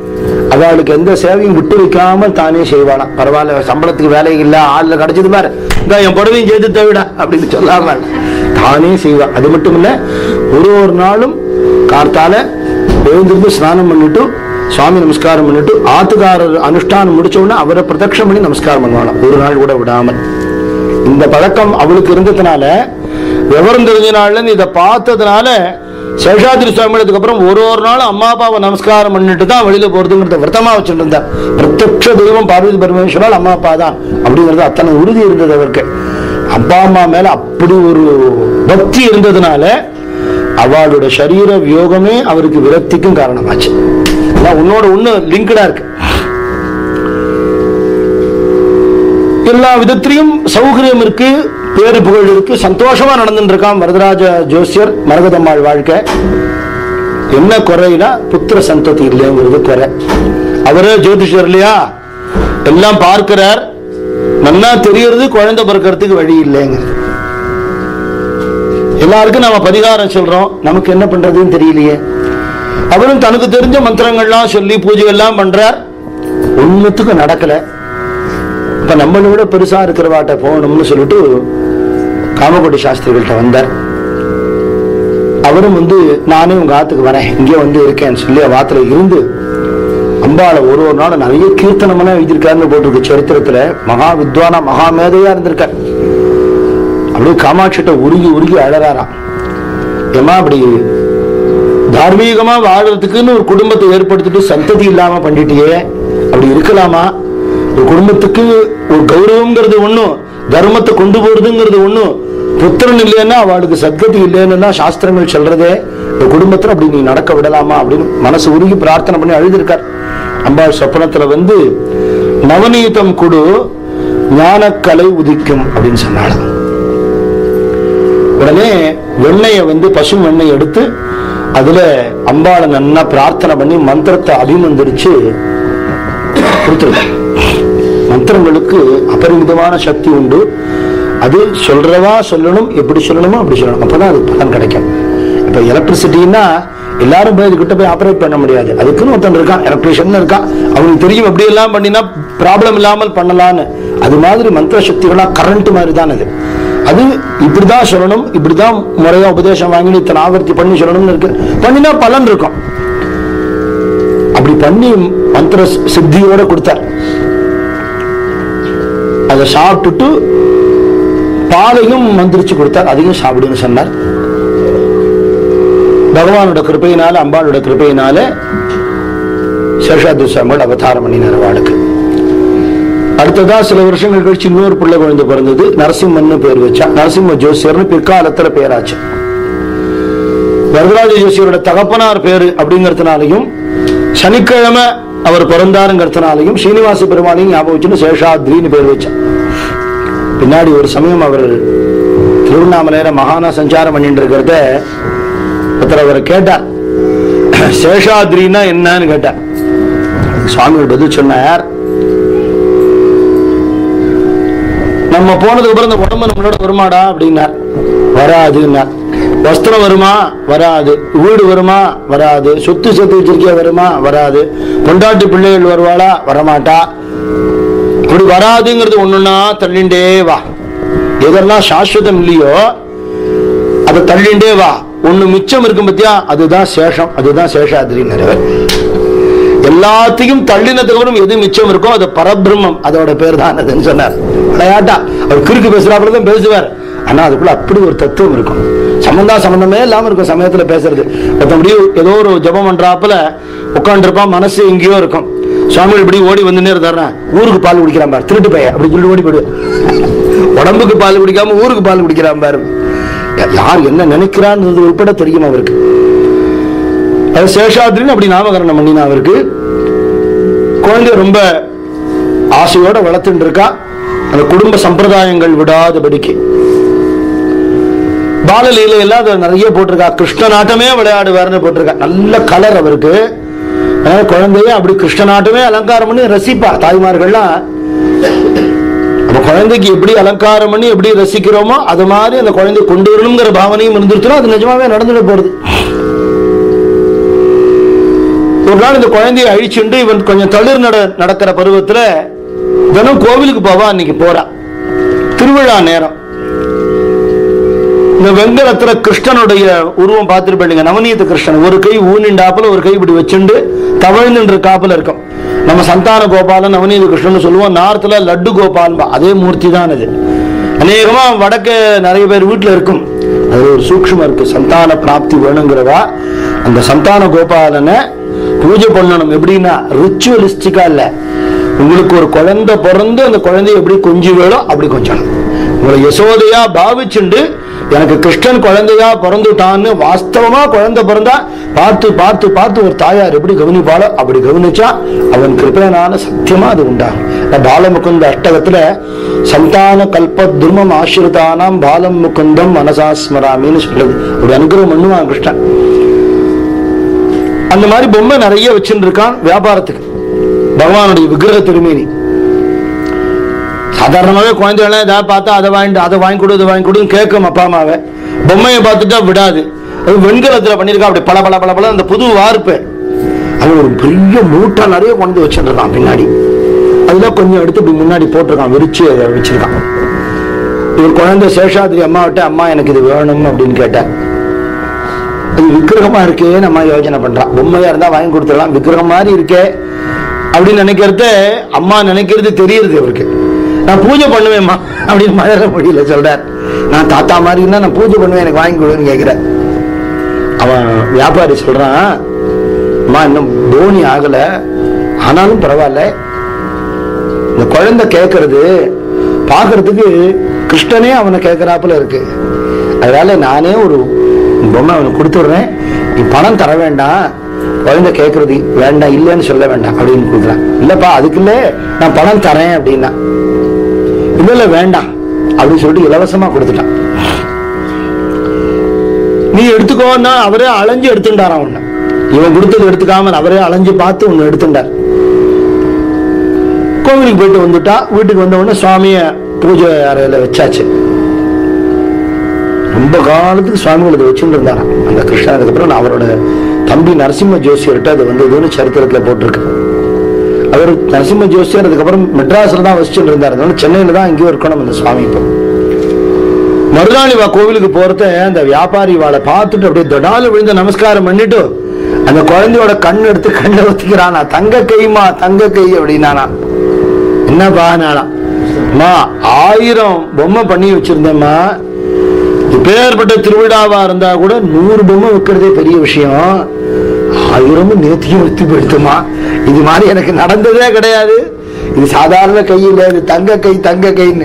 அவளுக்கு எந்த சேவையும் விட்டு வைக்காம தானே செய்வாளாம் பரவாயில்ல சம்பளத்துக்கு வேலை இல்ல ஆள்ல கிடைச்சது பாரு இந்த என் புடவையும் சேர்த்து தவிடா அப்படின்னு சொல்லாம தானே செய்வா அது மட்டும் இல்ல ஒரு ஒரு நாளும் கார்த்தால எழுந்திருந்து ஸ்நானம் பண்ணிட்டு சுவாமி நமஸ்காரம் பண்ணிட்டு ஆத்துக்காரர் அனுஷ்டானம் முடிச்ச உடனே அவரை பிரதட்சம் பண்ணி நமஸ்காரம் பண்ணுவாளாம் ஒரு நாள் கூட விடாமல் இந்த பழக்கம் அவளுக்கு இருந்ததுனால விவரம் தெரிஞ்ச நாள்ல இருந்து இதை பார்த்ததுனால சேஷாதிரி சுவாமி அப்புறம் ஒரு ஒரு நாளும் அம்மா அப்பாவை நமஸ்காரம் பண்ணிட்டு தான் வெளியில போறதுங்கிறத விரதமா வச்சுட்டு இருந்தார் பிரத்யக்ஷ தெய்வம் பார்வதி பரமேஸ்வரால் அம்மா அப்பா தான் அப்படிங்கிறது அத்தனை உறுதி இருந்தது அவருக்கு அப்பா அம்மா மேல அப்படி ஒரு பக்தி இருந்ததுனால அவளுடைய சரீர வியோகமே அவருக்கு விரக்திக்கும் காரணமாச்சு அதான் உன்னோட ஒண்ணு லிங்கடா இருக்கு எல்லா விதத்திலையும் சௌகரியம் இருக்கு பேரு புகழ் இருக்கு சந்தோஷமா நடந்துட்டு இருக்கான் வரதராஜ ஜோசியர் மரகதம்மாள் வாழ்க்கை என்ன குறைனா புத்திர சந்ததி இல்லைங்கிறது குறை அவரே ஜோதிஷர் இல்லையா எல்லாம் பார்க்கிறார் நன்னா தெரியறது குழந்தை பிறக்கிறதுக்கு வழி இல்லைங்கிறது எல்லாருக்கும் நாம பரிகாரம் சொல்றோம் நமக்கு என்ன பண்றதுன்னு தெரியலையே அவரும் தனக்கு தெரிஞ்ச மந்திரங்கள்லாம் சொல்லி பூஜை எல்லாம் பண்றார் ஒண்ணுத்துக்கும் நடக்கல இப்ப நம்மளை விட பெருசா இருக்கிறவாட்ட போகணும்னு சொல்லிட்டு காமகோட்டி சாஸ்திரிகள்கிட்ட வந்தார் அவரும் வந்து நானே உங்க ஆத்துக்கு வரேன் இங்கே வந்து இருக்கேன்னு சொல்லி வாத்துல இருந்து அம்பாளை ஒரு ஒரு நாள் நிறைய கீர்த்தனமெல்லாம் எழுதியிருக்காருன்னு போட்டிருக்கு சரித்திரத்துல மகா வித்வானா மகா மேதையா இருந்திருக்கார் அப்படியே காமாட்சிட்ட உருகி உருகி அழறாராம் ஏமா அப்படி தார்மீகமா வாழறதுக்குன்னு ஒரு குடும்பத்தை ஏற்படுத்திட்டு சந்ததி இல்லாம பண்ணிட்டியே அப்படி இருக்கலாமா ஒரு குடும்பத்துக்கு ஒரு கௌரவம்ங்கிறது ஒண்ணும் தர்மத்தை கொண்டு போறதுங்கிறது ஒண்ணும் புத்திரன் இல்லைன்னா அவளுக்கு சத்கதி இல்லைன்னு தான் சாஸ்திரங்கள் சொல்றதே இந்த குடும்பத்துல அப்படி நீ நடக்க விடலாமா அப்படின்னு மனசு உருகி பிரார்த்தனை பண்ணி அழுதிருக்கார் அம்பாள் சொப்பனத்துல வந்து நவநீதம் கொடு ஞானக்கலை உதிக்கும் அப்படின்னு சொன்னாலும் உடனே வெண்ணெயை வந்து பசு வெண்ணெய் எடுத்து அதுல அம்பாளை நன்னா பிரார்த்தனை பண்ணி மந்திரத்தை அபிமந்திரிச்சு கொடுத்துருக்காங்க மந்திரங்களுக்கு அபரிமிதமான சக்தி உண்டு அது சொல்றவா சொல்லணும் எப்படி சொல்லணுமோ அப்படி சொல்லணும் அப்பதான் அது பலன் கிடைக்கும் இப்ப எலக்ட்ரிசிட்டின்னா எல்லாரும் போய் இதுகிட்ட போய் ஆப்ரேட் பண்ண முடியாது அதுக்குன்னு ஒருத்தன் இருக்கான் எலக்ட்ரிஷியன் இருக்கான் அவனுக்கு தெரியும் எப்படி எல்லாம் பண்ணினா ப்ராப்ளம் இல்லாமல் பண்ணலான்னு அது மாதிரி மந்திர சக்திகள்லாம் கரண்ட் மாதிரி தான் அது அது இப்படிதான் சொல்லணும் இப்படிதான் முறையா உபதேசம் வாங்கி இத்தனை ஆவர்த்தி பண்ணி சொல்லணும்னு இருக்கு பண்ணினா பலன் இருக்கும் அப்படி பண்ணி மந்திர சித்தியோட கொடுத்தார் அதை சாப்பிட்டுட்டு பாலையும் மந்திரிச்சு கொடுத்தார் அதையும் சாப்பிடுன்னு சொன்னார் பகவானோட கிருப்பையினால அம்பாளோட கிருப்பையினால சேஷாத்ரி சுவாமிகள் அவதாரம் பண்ணினார் வாழ்க்கை அடுத்ததா சில வருஷங்கள் கழிச்சு இன்னொரு பிள்ளை குழந்தை பிறந்தது நரசிம்மன்னு பேர் வச்சா நரசிம்ம ஜோசியர்னு பிற்காலத்துல பேராச்சு வரதராஜ ஜோசியரோட தகப்பனார் பேரு அப்படிங்கறதுனாலையும் சனிக்கிழமை அவர் பிறந்தாருங்கிறதுனாலையும் ஸ்ரீனிவாச பெருமாளையும் ஞாபகம் வச்சுன்னு சேஷாத்ரின்னு பேர் வச்சான் பின்னாடி ஒரு சமயம் அவர் திருவண்ணாமலையில மகானா சஞ்சாரம் பண்ணிட்டு இருக்கிறத ஒருத்தர் அவரை கேட்டார் சேஷாத்ரின்னா என்னன்னு கேட்டார் அதுக்கு சுவாமிகள் பதில் சொன்னார் நம்ம போனதுக்கு அப்புறம் இந்த உடம்பு நம்மளோட வருமாடா அப்படின்னார் வராதுன்னார் வஸ்திரம் வருமா வராது வீடு வருமா வராது சொத்து சேர்த்து வச்சிருக்கிய வருமா வராது பொண்டாட்டி பிள்ளைகள் வருவாளா வரமாட்டா அப்படி வராதுங்கிறது ஒண்ணுன்னா தள்ளிண்டே வா எதெல்லாம் சாஸ்வதம் இல்லையோ அதை தள்ளிண்டே வா ஒண்ணு மிச்சம் இருக்கும் பத்தியா அதுதான் சேஷம் அதுதான் சேஷாதிரி நிறைவர் எல்லாத்தையும் தள்ளினதுக்கு அப்புறம் எது மிச்சம் இருக்கோ அது பரபிரம்மம் அதோட பேர் தான் அதுன்னு சொன்னார் விளையாட்டா அவர் கிறுக்கு பேசுறாப்புல தான் பேசுவார் ஆனா அதுக்குள்ள அப்படி ஒரு தத்துவம் இருக்கும் சம்பந்தா சம்பந்தமே இல்லாம இருக்கும் சமயத்துல பேசுறது மற்றபடி ஏதோ ஒரு ஜபம் பண்றாப்புல உட்காந்துருப்பான் மனசு எங்கேயோ இருக்கும் சுவாமி இப்படி ஓடி வந்துன்னே இருந்தாருன்னா ஊருக்கு பால் குடிக்கிறான் பாரு திருட்டு பையன் அப்படி சொல்லி ஓடி போயிடு உடம்புக்கு பால் குடிக்காம ஊருக்கு பால் குடிக்கிறான் பாரு யார் என்ன நினைக்கிறான்னு உட்பட தெரியும் அவருக்கு அது சேஷாத்ரின்னு அப்படி நாமகரணம் பண்ணினா அவருக்கு குழந்தை ரொம்ப ஆசையோட வளர்த்துட்டு இருக்கா அந்த குடும்ப சம்பிரதாயங்கள் விடாதபடிக்கு பாலலீல எல்லாம் அதுல நிறைய போட்டிருக்கா கிருஷ்ணநாட்டமே விளையாடுவார்னு போட்டிருக்கா நல்ல கலர் அவருக்கு அதனால குழந்தைய அப்படி கிருஷ்ணநாட்டமே அலங்காரம் பண்ணி ரசிப்பா தாய்மார்கள்லாம் அப்ப குழந்தைக்கு எப்படி அலங்காரம் பண்ணி எப்படி ரசிக்கிறோமோ அது மாதிரி அந்த குழந்தை கொண்டு வரணுங்கிற பாவனையும் இருந்துருச்சுன்னா அது நிஜமாவே நடந்துட போறது ஒரு நாள் இந்த குழந்தையை அழிச்சுண்டு இவன் கொஞ்சம் தளிர் நட நடக்கிற பருவத்துல தினம் கோவிலுக்கு போவா அன்னைக்கு போறா திருவிழா நேரம் இந்த வெங்கலத்துல கிருஷ்ணனுடைய உருவம் பார்த்திருப்பீங்க நவநீத கிருஷ்ணன் ஒரு கை ஊனிண்டாப்புல ஒரு கை இப்படி வச்சுண்டு தவழ்ந்துன்ற காப்புல இருக்கும் நம்ம சந்தான கோபாலன் நவநீத கிருஷ்ணன் சொல்லுவோம் நார்த்துல லட்டு கோபால்பா அதே மூர்த்தி தான் அது அநேகமா வடக்கு நிறைய பேர் வீட்டுல இருக்கும் அது ஒரு சூக்ஷ்மம் இருக்கு சந்தான பிராப்தி வேணுங்கிறவா அந்த சந்தான கோபாலனை பூஜை பண்ணணும் எப்படின்னா ரிச்சுவலிஸ்டிக்கா இல்ல உங்களுக்கு ஒரு குழந்தை பிறந்து அந்த குழந்தைய எப்படி கொஞ்சி வேணும் அப்படி கொஞ்சணும் உங்களை யசோதையா பாவிச்சுண்டு எனக்கு கிருஷ்ணன் குழந்தையா பிறந்துட்டான்னு வாஸ்தவமா குழந்தை பிறந்தா பார்த்து பார்த்து பார்த்து ஒரு தாயார் எப்படி கவனிப்பாளோ அப்படி கவனிச்சா அவன் கிருப்பனான சத்தியமா அது உண்டாகும் இந்த பாலமுகுந்த அஷ்டகத்துல சந்தான கல்ப துர்மம் ஆசிரிதானாம் பாலம் முகுந்தம் மனசாஸ்மராமின்னு சொல்லுது ஒரு அனுகிரகம் பண்ணுவான் கிருஷ்ணன் அந்த மாதிரி பொம்மை நிறைய வச்சுட்டு இருக்கான் வியாபாரத்துக்கு பகவானுடைய விக்கிரக திருமேனி சாதாரணமாவே குழந்தைகளாம் ஏதாவது பார்த்தா அதை வாங்கிட்டு அதை வாங்கி கொடு இதை வாங்கி கொடுன்னு கேட்கும் அப்பா அம்மாவை பொம்மையை பார்த்துட்டா விடாது அது வெண்கலத்துல பண்ணியிருக்கா அப்படி பல பல பல பல அந்த புது வார்ப்பு அது ஒரு பெரிய மூட்டை நிறைய கொண்டு வச்சிருக்கான் பின்னாடி அதுல கொஞ்சம் எடுத்து இப்படி முன்னாடி போட்டிருக்கான் விரிச்சு அதை வச்சிருக்கான் ஒரு குழந்தை சேஷாதிரி அம்மாவிட்ட அம்மா எனக்கு இது வேணும் அப்படின்னு கேட்டேன் அது விக்கிரகமா இருக்கே நம்ம யோசனை பண்றான் பொம்மையா இருந்தா வாங்கி கொடுத்துடலாம் விக்கிரகம் மாதிரி இருக்கே அப்படின்னு நினைக்கிறத அம்மா நினைக்கிறது தெரியுது அவருக்கு நான் பூஜை பண்ணுவேம்மா அப்படின்னு மழை மொழியில சொல்றார் நான் தாத்தா மாதிரி இருந்தா நான் பூஜை பண்ணுவேன் எனக்கு வாங்கி கொடுன்னு கேட்கிறேன் அவன் வியாபாரி சொல்றான் அம்மா இன்னும் தோனி ஆகல ஆனாலும் பரவாயில்ல இந்த குழந்தை கேட்கறது பார்க்கறதுக்கு கிருஷ்ணனே அவனை கேட்கறாப்புல இருக்கு அதனால நானே ஒரு பொம்மை அவனுக்கு கொடுத்துடுறேன் நீ பணம் தர வேண்டாம் குழந்தை கேட்கறது வேண்டாம் இல்லைன்னு சொல்ல வேண்டாம் அப்படின்னு கொடுக்குறான் இல்லப்பா அதுக்கு இல்ல நான் பணம் தரேன் அப்படின்னா இல்ல இல்ல வேண்டாம் அப்படின்னு சொல்லிட்டு இலவசமா கொடுத்துட்டான் நீ எடுத்துக்கோன்னா அவரே அலைஞ்சு எடுத்துட்டாராம் உன்னை இவன் கொடுத்தது எடுத்துக்காம அவரே அலைஞ்சு பார்த்து ஒன்னு எடுத்துட்டார் கோவிலுக்கு போயிட்டு வந்துட்டா வீட்டுக்கு வந்த உடனே சுவாமிய பூஜை அறையில வச்சாச்சு ரொம்ப காலத்துக்கு சுவாமிகள் இதை வச்சுட்டு இருந்தாராம் அந்த கிருஷ்ணன் அதுக்கப்புறம் நான் அவரோட தம்பி நரசிம்ம ஜோசியர்கிட்ட அது வந்ததுன்னு சரித்திரத்துல போட்டிருக்கு அவர் நரசிம்ம ஜோசியர் அதுக்கப்புறம் மெட்ராஸ்ல தான் வசிச்சுட்டு இருந்தார் அதனால சென்னையில தான் இங்கேயும் இருக்கணும் அந்த சுவாமி இப்போ மறுநாள் இவ கோவிலுக்கு போறத அந்த வியாபாரி இவாளை பார்த்துட்டு அப்படியே தொடால விழுந்து நமஸ்காரம் பண்ணிட்டு அந்த குழந்தையோட கண் எடுத்து கண்ணை ஒத்திக்கிறானா தங்க கைமா தங்க கை அப்படின்னானா என்னப்பா நானா அம்மா ஆயிரம் பொம்மை பண்ணி வச்சிருந்தேம்மா இப்பேற்பட்ட திருவிழாவா இருந்தா கூட நூறு பொம்மை வைக்கிறதே பெரிய விஷயம் ஆயிரமும் நேத்தியும் வித்து போயிடுத்துமா இது மாதிரி எனக்கு நடந்ததே கிடையாது இது சாதாரண கை இல்ல இது தங்க கை தங்க கைன்னு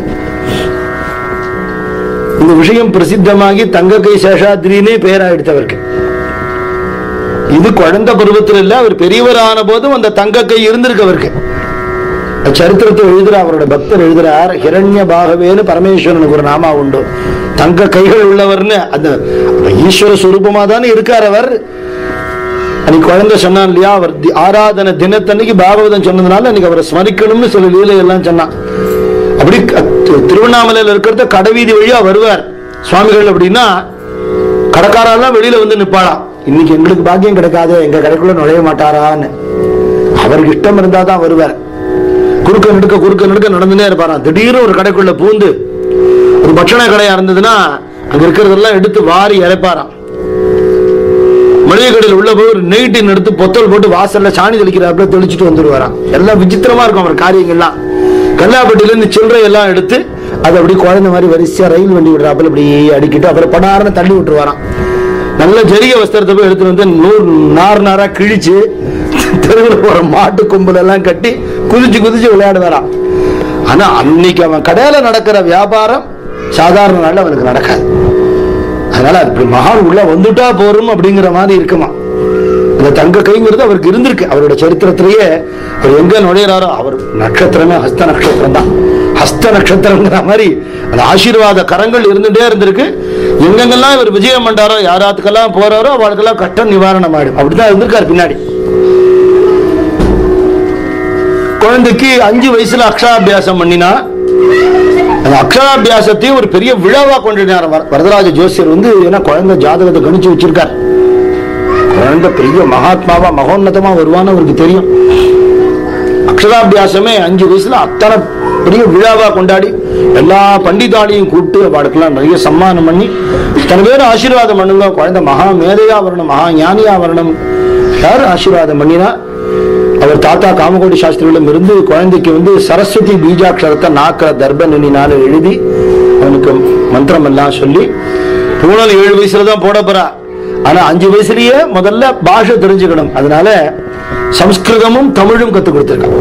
இந்த விஷயம் பிரசித்தமாகி தங்க கை சேஷாத்ரினே பேராயிடுத்து அவருக்கு இது குழந்தை பருவத்தில் இல்ல அவர் பெரியவர் ஆன போதும் அந்த தங்க கை இருந்திருக்கு அவருக்கு சரித்திரத்தை எழுதுற அவரோட பக்தர் எழுதுறார் ஹிரண்ய பாகவேன்னு பரமேஸ்வரனுக்கு ஒரு நாமா உண்டு தங்க கைகள் உள்ளவர்னு அந்த அந்த ஈஸ்வர சுரூபமா தானே இருக்கார் அவர் அன்னைக்கு குழந்தை சொன்னான் இல்லையா அவர் தி- ஆராதனை தினத்தன்னைக்கு பாகவதம் சொன்னதுனால அன்னைக்கு அவரை ஸ்மரிக்கணும்னு சில லீலை எல்லாம் சொன்னான் அப்படி க- தி- திருவண்ணாமலையில இருக்கிறத கடைவீதி வழியா வருவார் சுவாமிகள் அப்படின்னா கடைக்காரெல்லாம் வெளியில வந்து நிப்பாளாம் இன்னைக்கு எங்களுக்கு பாக்கியம் கிடைக்காது எங்க கடைக்குள்ள நுழைய மாட்டாரான்னு அவருக்கு இஷ்டம் இருந்தா தான் வருவார் குறுக்க நடுக்க குறுக்க நடுக்க நடந்துட்டே இருப்பாராம் திடீர்னு ஒரு கடைக்குள்ள பூந்து ஒரு பட்சண கடையா இருந்ததுன்னா அங்க இருக்கிறதெல்லாம் எடுத்து வாரி இறைப்பாராம் மளிகை கடையில் உள்ள போய் ஒரு நெய்டின் எடுத்து பொத்தல் போட்டு வாசல்ல சாணி தெளிக்கிறாப்புல தெளிச்சுட்டு வந்துருவாராம் எல்லாம் விசித்திரமா இருக்கும் அவர் காரியங்கள்லாம் கல்லாப்பட்டியில இருந்து சில்லறை எல்லாம் எடுத்து அதை அப்படி குழந்தை மாதிரி வரிசையா ரயில் வண்டி விடுறாப்புல இப்படி அடிக்கிட்டு அப்புறம் படாருன்னு தள்ளி விட்டுருவாராம் நல்ல ஜெரிக வஸ்திரத்தை போய் எடுத்துட்டு வந்து நூறு நார் நாரா கிழிச்சு தெருவில் போற மாட்டு கொம்புல எல்லாம் கட்டி குதிச்சு குதிச்சு விளையாடுவாராம் ஆனா அன்னைக்கு அவன் கடையில நடக்கிற வியாபாரம் சாதாரண நாள்ல அவனுக்கு நடக்காது அதனால அது இப்படி மகான் உள்ள வந்துட்டா போரும் அப்படிங்கிற மாதிரி இருக்குமா அந்த தங்க கைங்கிறது அவருக்கு இருந்திருக்கு அவரோட சரித்திரத்திலேயே அவர் எங்க நுழையிறாரோ அவர் நட்சத்திரமே ஹஸ்த நட்சத்திரம் தான் ஹஸ்த நட்சத்திரங்கிற மாதிரி அந்த ஆசீர்வாத கரங்கள் இருந்துட்டே இருந்திருக்கு எங்கெங்கெல்லாம் இவர் விஜயம் பண்றாரோ யாராத்துக்கெல்லாம் போறாரோ அவளுக்கெல்லாம் கஷ்டம் நிவாரணம் ஆயிடும் அப்படிதான் இருந்திருக்காரு பின்னாடி குழந்தைக்கு அஞ்சு வயசுல அக்ஷராபியாசம் பண்ணினா அந்த அக்ஷராபியாசத்தையும் ஒரு பெரிய விழாவா கொண்டாடினார் வர- வரதராஜ ஜோசியர் வந்து ஏன்னா குழந்தை ஜாதகத்தை கணிச்சு வச்சிருக்கார் குழந்தை பெரிய மகாத்மாவா மகோன்னதமா வருவான்னு அவருக்கு தெரியும் அக்ஷராபியாசமே அஞ்சு வயசுல அத்தனை பெரிய விழாவா கொண்டாடி எல்லா பண்டிதாலையும் கூப்பிட்டு அவளுக்கெல்லாம் நிறைய சம்மானம் பண்ணி தன பேர் ஆசீர்வாதம் பண்ணுங்க குழந்தை மகா மேதையா வரணும் மகா ஞானியா வரணும் யார் ஆசீர்வாதம் பண்ணினா அவர் தாத்தா காமகோடி சாஸ்திரிகளிடம் இருந்து குழந்தைக்கு வந்து சரஸ்வதி பீஜாட்சரத்தை நாக்கிற தர்ப நுனினால எழுதி அவனுக்கு மந்திரம் எல்லாம் சொல்லி பூனல் ஏழு வயசுல தான் போட போறா ஆனா அஞ்சு வயசுலயே முதல்ல பாஷை தெரிஞ்சுக்கணும் அதனால சம்ஸ்கிருதமும் தமிழும் கத்துக் கொடுத்திருக்கான்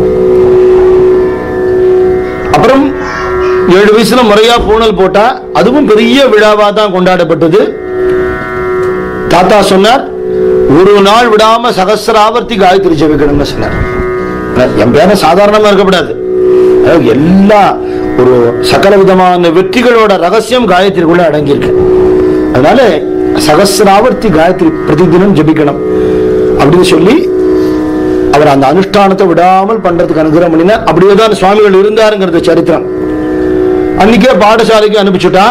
அப்புறம் ஏழு வயசுல முறையா பூனல் போட்டா அதுவும் பெரிய விழாவா தான் கொண்டாடப்பட்டது தாத்தா சொன்னார் ஒரு நாள் விடாம சகசிராவர்த்தி காயத்ரி ஜெபிக்கணும்னு சொன்னார் என் பேர சாதாரணமா இருக்கக்கூடாது அதாவது எல்லா ஒரு சகல விதமான வெற்றிகளோட ரகசியம் காயத்ரிக்குள்ள அடங்கியிருக்கு அதனால சகசிராவர்த்தி காயத்ரி பிரதிதினம் ஜெபிக்கணும் அப்படின்னு சொல்லி அவர் அந்த அனுஷ்டானத்தை விடாமல் பண்றதுக்கு அனுகிரகம் பண்ணினார் அப்படியே தான் சுவாமிகள் இருந்தாருங்கிறது சரித்திரம் அன்னைக்கே பாடசாலைக்கு அனுப்பிச்சுட்டா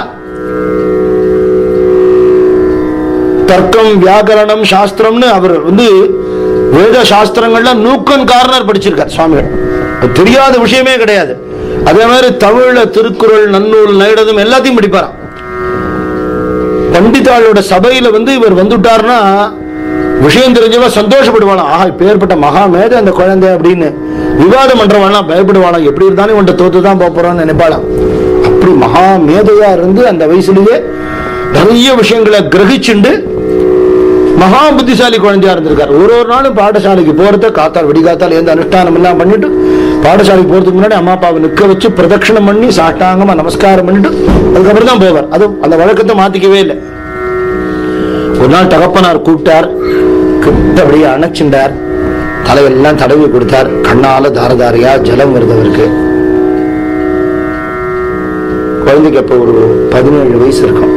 தர்க்கம் வியாக்கரணம் சாஸ்திரம்னு அவர் வந்து வேத சாஸ்திரங்கள்ல நூக்கன் கார்னர் படிச்சிருக்கார் சுவாமிகள் அது தெரியாத விஷயமே கிடையாது அதே மாதிரி தமிழ்ல திருக்குறள் நன்னூல் நைடதும் எல்லாத்தையும் படிப்பாராம் பண்டிதாளோட சபையில வந்து இவர் வந்துட்டாருன்னா விஷயம் தெரிஞ்சவ சந்தோஷப்படுவாளாம் ஆஹா இப்ப ஏற்பட்ட மகா மேதை அந்த குழந்தை அப்படின்னு விவாதம் பண்றவனா பயப்படுவாளாம் எப்படி இருந்தாலும் இவன்ட்ட தோத்து தான் போறான்னு நினைப்பாளாம் அப்படி மகா மேதையா இருந்து அந்த வயசுலயே நிறைய விஷயங்களை கிரகிச்சுண்டு மகா புத்திசாலி குழந்தையா இருந்திருக்காரு ஒரு ஒரு நாளும் பாடசாலைக்கு போறத காத்தால் விடிகாத்தால் எந்த அனுஷ்டானம் எல்லாம் பண்ணிட்டு பாடசாலைக்கு போறதுக்கு முன்னாடி அம்மா அப்பாவை நிக்க வச்சு பிரதட்சணம் பண்ணி சாஷ்டாங்கமா நமஸ்காரம் பண்ணிட்டு அதுக்கப்புறம் தான் போவார் அது அந்த வழக்கத்தை மாத்திக்கவே இல்லை ஒரு நாள் தகப்பனார் கூப்பிட்டார் கிட்ட அப்படியே அணைச்சுண்டார் தலையெல்லாம் தடவி கொடுத்தார் கண்ணால தாரதாரியா ஜலம் வருது அவருக்கு குழந்தைக்கு அப்ப ஒரு பதினேழு வயசு இருக்கும்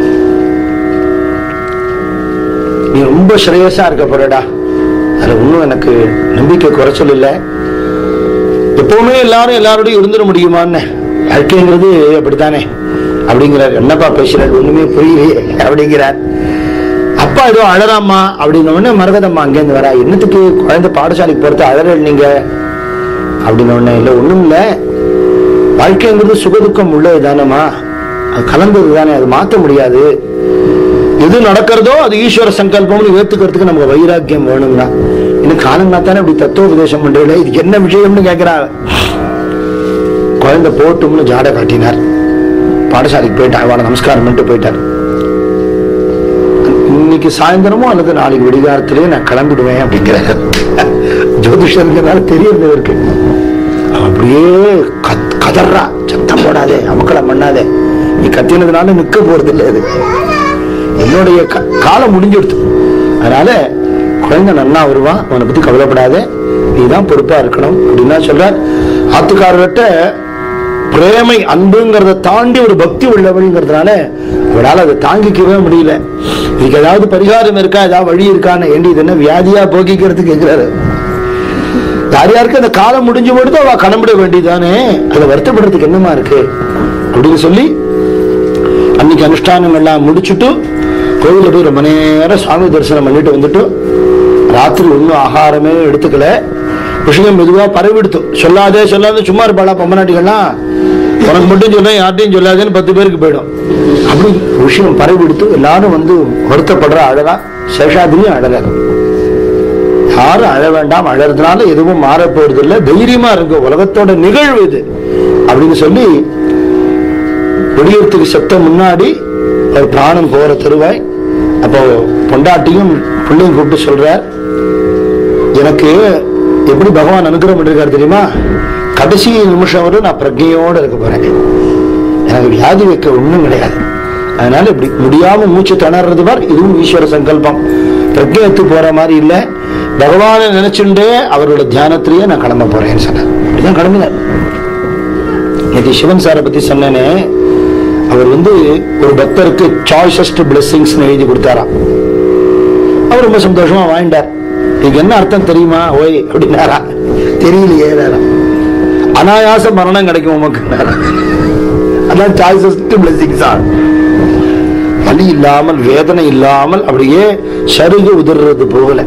நீ ரொம்ப ஸ்ரேயஸா இருக்க போறடா அதுல ஒன்றும் எனக்கு நம்பிக்கை குறைச்சல் இல்லை எப்பவுமே எல்லாரும் எல்லாரோடையும் இருந்துட முடியுமான்னு வாழ்க்கைங்கிறது அப்படித்தானே அப்படிங்கிறார் என்னப்பா பேசுறாரு ஒண்ணுமே புரியலையே அப்படிங்கிறார் அப்பா ஏதோ அழறாமா அப்படின்ன உடனே மரகதம்மா அங்கேருந்து வரா என்னத்துக்கு குழந்தை பாடசாலைக்கு போறது அழறல் நீங்க அப்படின்ன உடனே இல்லை ஒண்ணும் இல்லை வாழ்க்கைங்கிறது சுகதுக்கம் உள்ளது தானேம்மா அது கலந்தது தானே அது மாற்ற முடியாது எது நடக்கிறதோ அது ஈஸ்வர சங்கல்பம்னு ஏத்துக்கிறதுக்கு நமக்கு வைராக்கியம் வேணும்னா இன்னும் காலங்கா தானே இப்படி தத்துவோபதேசம் பண்றீங்களே இதுக்கு என்ன விஷயம்னு கேட்கிறாங்க குழந்தை போட்டும்னு ஜாட காட்டினார் பாடசாலைக்கு போயிட்டார் அவளை நமஸ்காரம் பண்ணிட்டு போயிட்டார் இன்னைக்கு சாயந்தரமோ அல்லது நாளைக்கு விடிகாலத்திலே நான் கிளம்பிடுவேன் அப்படிங்கிறாரு ஜோதிஷருங்கிறனால தெரியறது இருக்கு அவன் அப்படியே கத்- கதறா சத்தம் போடாதே அமக்கலம் பண்ணாதே நீ கத்தினதுனால நிக்க போறது இல்லை அது என்னுடைய க- காலம் முடிஞ்சுடுத்து அதனால குழந்தை நன்னா வருவான் அவனை பத்தி கவலைப்படாதே நீ தான் பொறுப்பா இருக்கணும் அப்படின்னா சொல்ற ஆத்துக்காரர்கிட்ட பிரேமை அன்புங்கிறத தாண்டி ஒரு பக்தி உள்ளவள்ங்கிறதுனால அவளால் அதை தாங்கிக்கவே முடியல இதுக்கு ஏதாவது பரிகாரம் இருக்கா ஏதாவது வழி இருக்கான்னு ஏண்டி இது என்ன வியாதியா போக்கிக்கிறது கேட்கிறாரு யார் யாருக்கு அந்த காலம் முடிஞ்சு போடுதோ அவ கணம்பிட வேண்டியதானே அதை வருத்தப்படுறதுக்கு என்னமா இருக்கு அப்படின்னு சொல்லி அன்னைக்கு அனுஷ்டானம் எல்லாம் முடிச்சுட்டு கோவிலில் போய் ரொம்ப நேரம் சுவாமி தரிசனம் பண்ணிட்டு வந்துட்டு ராத்திரி ஒன்றும் ஆகாரமே எடுத்துக்கல விஷயம் மெதுவா பரவிடுத்து சொல்லாதே சொல்லாதே சும்மா இருப்பாளா பொம்மநாட்டிகள்லாம் உனக்கு மட்டும் சொல்ல யார்ட்டையும் சொல்லாதேன்னு பத்து பேருக்கு போயிடும் அப்படி விஷயம் பரவிடுத்து எல்லாரும் வந்து வருத்தப்படுற அழகா சேஷாதிரியும் அழகாரு யாரும் அழ வேண்டாம் அழறதுனால எதுவும் மாற போறது இல்லை தைரியமா இருக்கு உலகத்தோட நிகழ்வு இது அப்படின்னு சொல்லி வெளியேறதுக்கு சத்தம் முன்னாடி ஒரு பிராணம் போற தருவாய் அப்போ பொண்டாட்டியும் பிள்ளையும் கூப்பிட்டு சொல்றார் எனக்கு எப்படி பகவான் அனுகிரகம் பண்ணிருக்காரு தெரியுமா கடைசி நிமிஷம் வரை நான் பிரஜையோட இருக்க போறேன் எனக்கு வியாதி வைக்க ஒண்ணும் கிடையாது அதனால இப்படி முடியாம மூச்சு திணறது பார் இதுவும் ஈஸ்வர சங்கல்பம் பிரஜை எடுத்து போற மாதிரி இல்ல பகவானை நினைச்சுட்டே அவரோட தியானத்திலேயே நான் கிளம்ப போறேன்னு சொன்னார் அப்படிதான் கிளம்பினார் நேற்று சிவன் சாரை பத்தி சொன்னேனே அவர் வந்து ஒரு பக்தருக்கு சாய்ஸஸ்ட் பிளெஸிங்ஸ் எழுதி கொடுத்தாராம் அவர் ரொம்ப சந்தோஷமா வாங்கிட்டார் இதுக்கு என்ன அர்த்தம் தெரியுமா ஓய் அப்படின்னாரா தெரியலையே அனாயாச மரணம் கிடைக்கும் உமக்கு அதான் சாய்ஸஸ்ட் பிளெஸிங்ஸ் வலி இல்லாமல் வேதனை இல்லாமல் அப்படியே சருகு உதிர்றது போகல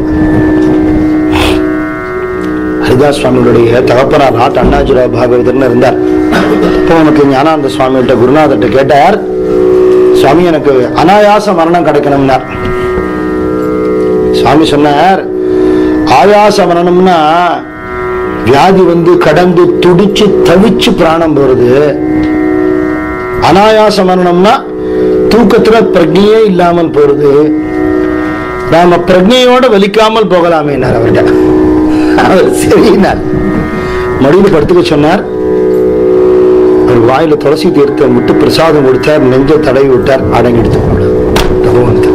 ஹரிதாஸ் சுவாமிகளுடைய தகப்பனார் நாட்டு அண்ணாஜிராவ் பாகவதர்னு இருந்தார் இப்போ உனக்கு ஞானானந்த சுவாமிகிட்ட குருநாதர்கிட்ட கேட்டார் சுவாமி எனக்கு அனாயாச மரணம் கிடைக்கணும்னார் சுவாமி சொன்னார் ஆயாச மரணம்னா வியாதி வந்து கடந்து துடிச்சு தவிச்சு பிராணம் போறது அனாயாச மரணம்னா தூக்கத்துல பிரஜையே இல்லாமல் போறது நாம பிரஜையோட வலிக்காமல் போகலாமேனார் அவர்கிட்ட அவர் சரினார் மடியில் படுத்துக்க சொன்னார் அவர் வாயில துளசி தீர்த்தம் விட்டு பிரசாதம் கொடுத்தார் நெஞ்ச தடவி விட்டார் அடங்கி எடுத்து பகவான்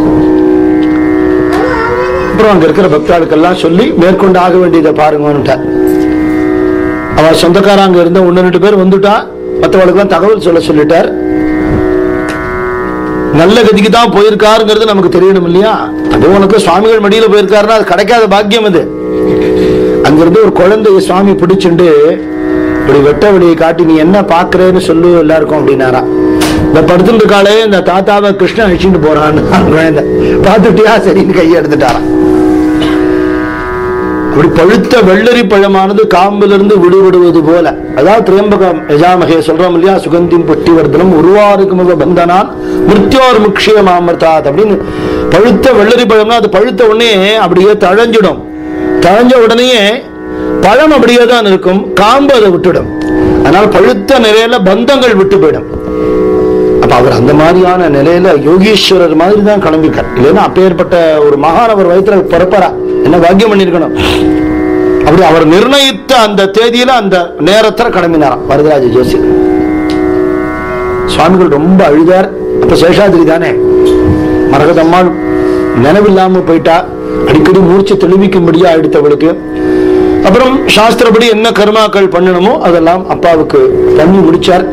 அப்புறம் அங்க இருக்கிற பக்தாளுக்கெல்லாம் சொல்லி மேற்கொண்டு ஆக வேண்டியதை பாருங்கன்னுட்டார் அவன் சொந்தக்காரன் அங்க இருந்த ஒன்னு ரெண்டு பேர் வந்துட்டா மற்றவளுக்கெல்லாம் தகவல் சொல்ல சொல்லிட்டார் நல்ல கதிக்கு தான் போயிருக்காருங்கிறது நமக்கு தெரியணும் இல்லையா அது உனக்கு சுவாமிகள் மடியில போயிருக்காருன்னா அது கிடைக்காத பாக்கியம் அது அங்கிருந்து ஒரு குழந்தைய சுவாமி பிடிச்சுண்டு இப்படி வெட்ட வெளியை காட்டி நீ என்ன பாக்குறேன்னு சொல்லு எல்லாருக்கும் அப்படின்னாரா இந்த படுத்துட்டு இருக்காளே இந்த தாத்தாவை கிருஷ்ணன் அழிச்சுட்டு போறான்னு குழந்தை பார்த்துட்டியா சரின்னு கையை எடுத்துட்டாராம் அப்படி பழுத்த வெள்ளரி பழமானது காம்பிலிருந்து விடுபடுவது போல அதாவது திரியம்பகம் யஜாமகே சொல்றோம் இல்லையா சுகந்தின் பொட்டி வர்தனம் உருவாருக்கு முக பந்தனான் மிருத்யோர் முக்ஷிய மாமர்த்தாத் அப்படின்னு பழுத்த வெள்ளரி பழம்னா அது பழுத்த உடனே அப்படியே தழஞ்சிடும் தழஞ்ச உடனேயே பழம் அப்படியே தான் இருக்கும் காம்பு அதை விட்டுடும் அதனால பழுத்த நிலையில பந்தங்கள் விட்டு போயிடும் அப்ப அவர் அந்த மாதிரியான நிலையில யோகீஸ்வரர் மாதிரி தான் கிளம்பிருக்கார் இல்லைன்னா அப்பேற்பட்ட ஒரு மகானவர் வயிற்றுல பிறப்பாரா என்ன பாக்கியம் பண்ணிருக்கணும் அப்படி அவர் நிர்ணயித்த அந்த தேதியில அந்த நேரத்துல கிளம்பினாராம் வரதராஜ ஜோசி சுவாமிகள் ரொம்ப அழுதார் அப்ப சேஷாதிரி தானே மரகதம்மாள் நினைவில்லாம போயிட்டா அடிக்கடி மூர்ச்சி தெளிவிக்கும்படியா எடுத்தவளுக்கு அப்புறம் சாஸ்திரப்படி என்ன கர்மாக்கள் பண்ணணுமோ அதெல்லாம் அப்பாவுக்கு பண்ணி முடிச்சார்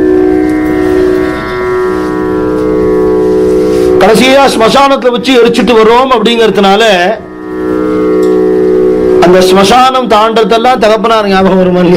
கடைசியா ஸ்மசானத்துல வச்சு எரிச்சிட்டு வரோம் அப்படிங்கறதுனால அந்த ஸ்மசானம் தாண்டதெல்லாம் தகப்பனார் ஞாபகம் வருமா இல்லையா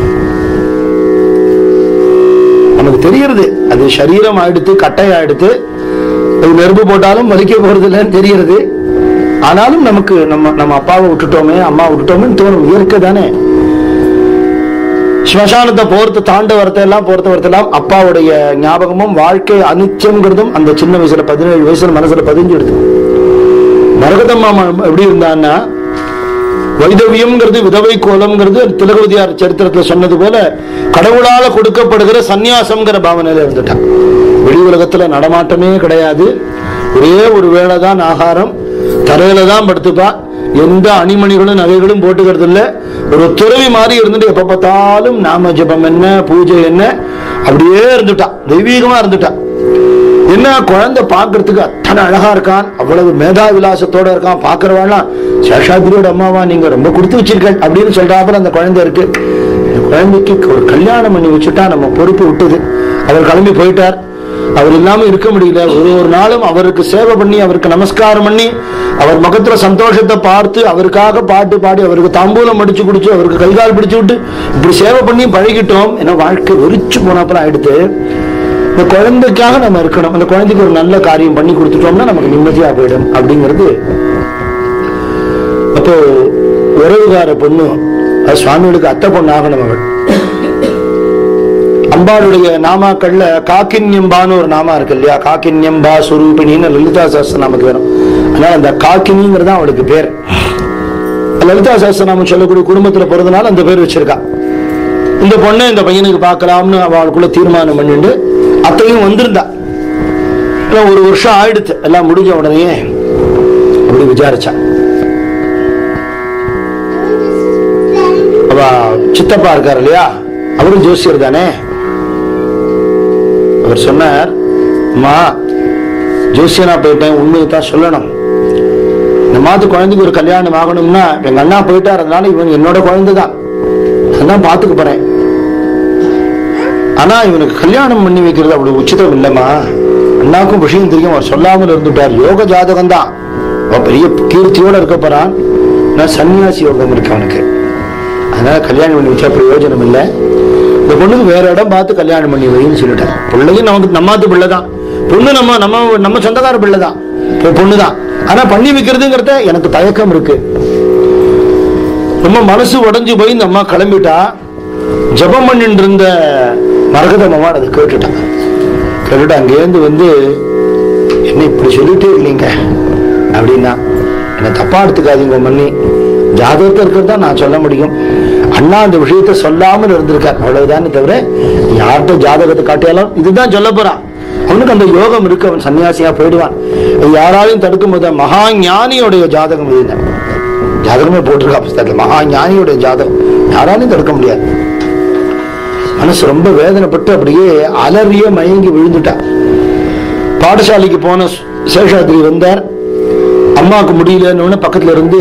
நமக்கு தெரிகிறது அது சரீரம் ஆயிடுத்து கட்டை ஆயிடுத்து அது நெருப்பு போட்டாலும் வலிக்க போறது இல்லைன்னு தெரிகிறது ஆனாலும் நமக்கு நம்ம நம்ம அப்பாவை விட்டுட்டோமே அம்மா விட்டுட்டோமேன்னு தோணும் இயற்கை தானே ஸ்மசானத்தை போர்த்து தாண்ட வரத்தை எல்லாம் போர்த்த வரத்தெல்லாம் அப்பாவுடைய ஞாபகமும் வாழ்க்கை அனிச்சம்ங்கிறதும் அந்த சின்ன வயசுல பதினேழு வயசுல மனசுல பதிஞ்சிடுது மரகதம்மா ம- எப்படி இருந்தான்னா வைதவியம்ங்கிறது விதவை கோலம்ங்கிறது திலகவதியார் சரித்திரத்துல சொன்னது போல கடவுளால கொடுக்கப்படுகிற சந்நியாசம்ங்கிற பாவனையில இருந்துட்டான் வெளி உலகத்துல நடமாட்டமே கிடையாது ஒரே ஒரு வேளை தான் ஆகாரம் தரையில தான் படுத்துப்பா எந்த அணிமணிகளும் நகைகளும் போட்டுக்கிறது இல்ல ஒரு துறவி மாதிரி இருந்துட்டு எப்ப பார்த்தாலும் நாம ஜெபம் என்ன பூஜை என்ன அப்படியே இருந்துட்டான் தெய்வீகமா இருந்துட்டான் என்ன குழந்தை பார்க்கிறதுக்கு அத்தனை அழகா இருக்கான் அவ்வளவு மேதா விலாசத்தோட இருக்கான் பார்க்கறவாள்லாம் சேஷாதிரியோட அம்மாவா நீங்க ரொம்ப கொடுத்து வச்சிருக்கேன் அப்படின்னு சொல்றாப்புல அந்த குழந்தை இருக்கு இந்த குழந்தைக்கு ஒரு கல்யாணம் பண்ணி வச்சுட்டா நம்ம பொறுப்பு விட்டது அவர் கிளம்பி போயிட்டார் அவர் இல்லாம இருக்க முடியல ஒரு ஒரு நாளும் அவருக்கு சேவை பண்ணி அவருக்கு நமஸ்காரம் பண்ணி அவர் முகத்துல சந்தோஷத்தை பார்த்து அவருக்காக பாட்டு பாடி அவருக்கு தாம்பூலம் அடிச்சு குடிச்சு அவருக்கு கைகால் பிடிச்சு விட்டு இப்படி சேவை பண்ணி பழகிட்டோம் ஏன்னா வாழ்க்கை வெறிச்சு போனப்பறம் ஆயிடுத்து இந்த குழந்தைக்காக நம்ம இருக்கணும் அந்த குழந்தைக்கு ஒரு நல்ல காரியம் பண்ணி கொடுத்துட்டோம்னா நமக்கு நிம்மதியா போயிடும் அப்படிங்கிறது அப்போ உறவுகார பொண்ணு அது சுவாமிகளுக்கு அத்தை பொண்ணு ஆகணும் அவள் அம்பாளுடைய நாமாக்கள்ல காக்கின்யம்பான்னு ஒரு நாமா இருக்கு இல்லையா காக்கின்யம்பா சுரூபிணின்னு லலிதா சாஸ்திர நமக்கு வேணும் அதனால அந்த காக்கினிங்கிறது தான் அவளுக்கு பேர் லலிதா சாஸ்திரநாமம் சொல்லக்கூடிய குடும்பத்துல பிறந்தனால அந்த பேர் வச்சிருக்கா இந்த பொண்ணை இந்த பையனுக்கு பார்க்கலாம்னு அவளுக்குள்ள தீர்மானம் பண்ணிட்டு அத்தையும் வந்திருந்தா எல்லாம் ஒரு வருஷம் ஆயிடுச்சு எல்லாம் முடிஞ்ச உடனே அப்படி விசாரிச்சா அவ சித்தப்பா இருக்கார் இல்லையா அவரும் ஜோசியர் தானே அவர் சொன்னார் அம்மா ஜோசியனா போயிட்டேன் உண்மையை தான் சொல்லணும் இந்த மாத்து குழந்தைக்கு ஒரு கல்யாணம் ஆகணும்னா எங்க அண்ணா போயிட்டார் அதனால இவன் என்னோட குழந்தை தான் அதான் பாத்துக்க போறேன் ஆனா இவனுக்கு கல்யாணம் பண்ணி வைக்கிறது அவ்வளவு உச்சிதம் இல்லம்மா அண்ணாக்கும் விஷயம் தெரியும் அவர் சொல்லாமல் இருந்துட்டார் யோக ஜாதகம் தான் அவன் பெரிய கீர்த்தியோட இருக்க போறான் ஆனா சன்னியாசி யோகம் இருக்கு அவனுக்கு அதனால கல்யாணம் பண்ணி வச்சா பிரயோஜனம் இல்லை இந்த பொண்ணுக்கு வேற இடம் பார்த்து கல்யாணம் பண்ணி வைன்னு சொல்லிட்டார் பிள்ளையும் நமக்கு நம்மாத்து பிள்ளை தான் பொண்ணு நம்ம நம்ம நம்ம சொந்தக்கார பிள்ளை தான் பொண்ணு தான் ஆனா பண்ணி வைக்கிறதுங்கிறத எனக்கு தயக்கம் இருக்கு ரொம்ப மனசு உடைஞ்சு போய் இந்த அம்மா கிளம்பிட்டா ஜெபம் பண்ணிட்டு இருந்த மரகத மாமா அதை கேட்டுட்டான் கேட்டுட்டு அங்கேருந்து வந்து என்ன இப்படி சொல்லிட்டே இருக்கீங்க அப்படின்னா என்ன தப்பா எடுத்துக்காதீங்க மண்ணி ஜாதகத்தில் இருக்கிறது தான் நான் சொல்ல முடியும் அண்ணா அந்த விஷயத்தை சொல்லாமல் இருந்திருக்கார் அவ்வளவுதானே தவிர யார்கிட்ட ஜாதகத்தை காட்டியாலும் இதுதான் சொல்ல போறான் அவனுக்கு அந்த யோகம் இருக்கு அவன் சன்னியாசியா போயிடுவான் அது யாராலையும் தடுக்கும் போது மகா ஞானியோடைய ஜாதகம் இதுதான் ஜாதகமே போட்டிருக்கா புஸ்தகத்தில் மகா ஞானியோடைய ஜாதகம் யாராலையும் தடுக்க முடியாது மனசு ரொம்ப வேதனைப்பட்டு அப்படியே அலறிய மயங்கி விழுந்துட்டா பாடசாலைக்கு போன சேஷாத்ரி வந்தார் அம்மாவுக்கு முடியலன்னு பக்கத்துல இருந்து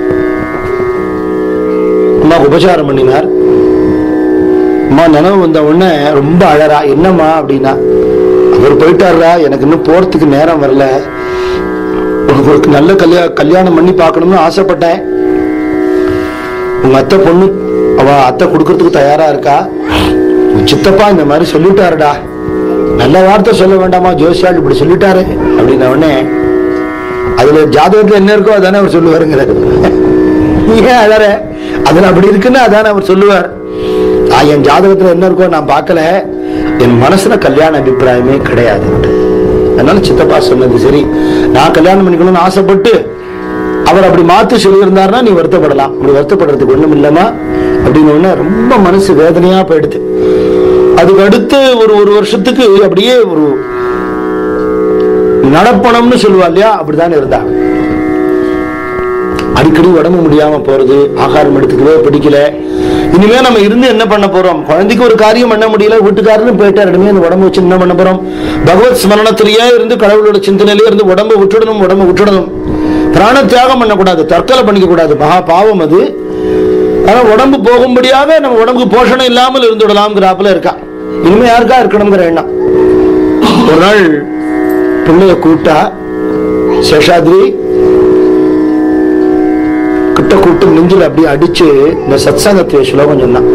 அம்மாவுக்கு உபச்சாரம் பண்ணினார் அம்மா நினைவு வந்த உடனே ரொம்ப அழறா என்னம்மா அப்படின்னா அவர் போயிட்டாரா எனக்கு இன்னும் போறதுக்கு நேரம் வரல உனக்கு ஒரு நல்ல கல்யா கல்யாணம் பண்ணி பார்க்கணும்னு ஆசைப்பட்டேன் உங்க அத்தை பொண்ணு அவ அத்தை கொடுக்கறதுக்கு தயாரா இருக்கா உன் சித்தப்பா இந்த மாதிரி சொல்லிட்டாருடா நல்ல வார்த்தை சொல்ல வேண்டாமா ஜோசியால் இப்படி சொல்லிட்டாரு அப்படின்ன உடனே அதுல ஜாதகத்துல என்ன இருக்கோ அதானே அவர் சொல்லுவாருங்கிறாரு நீ ஏன் அழற அதுல அப்படி இருக்குன்னு அதானே அவர் சொல்லுவார் நான் என் ஜாதகத்துல என்ன இருக்கோ நான் பார்க்கல என் மனசுல கல்யாண அபிப்பிராயமே கிடையாது அதனால சித்தப்பா சொன்னது சரி நான் கல்யாணம் பண்ணிக்கணும்னு ஆசைப்பட்டு அவர் அப்படி மாத்தி சொல்லியிருந்தாருன்னா நீ வருத்தப்படலாம் அப்படி வருத்தப்படுறதுக்கு ஒண்ணும் இல்லைம்மா அப்படின்னு உடனே ரொம்ப மனசு வேதனையா போயிடுது அதுக்கு அடுத்து ஒரு ஒரு வருஷத்துக்கு அப்படியே ஒரு நடப்பணம்னு சொல்லுவா இல்லையா அப்படிதான் இருந்தா அடிக்கடி உடம்பு முடியாம போறது ஆகாரம் எடுத்துக்கவே பிடிக்கல இனிமே நம்ம இருந்து என்ன பண்ண போறோம் குழந்தைக்கு ஒரு காரியம் பண்ண முடியல வீட்டுக்காரரும் போயிட்டார் இனிமே அந்த உடம்பு வச்சு என்ன பண்ண போறோம் பகவத் ஸ்மரணத்திலேயே இருந்து கடவுளோட சிந்தனையிலே இருந்து உடம்பை விட்டுடணும் உடம்பை விட்டுடணும் பிராண தியாகம் பண்ணக்கூடாது தற்கொலை பண்ணிக்க கூடாது மகா பாவம் அது ஆனா உடம்பு போகும்படியாக நம்ம உடம்புக்கு போஷணம் இல்லாமல் இருந்துடலாம்ங்கிறாப்புல இருக்கா இனிமே யாருக்கா இருக்கணுங்கிற எண்ணம் ஒரு நாள் பிள்ளைய கூட்டா சேஷாத்ரி கிட்ட கூட்டு நெஞ்சில் அப்படியே அடிச்சு இந்த சத்சங்கத்துவ ஸ்லோகம் சொன்னான்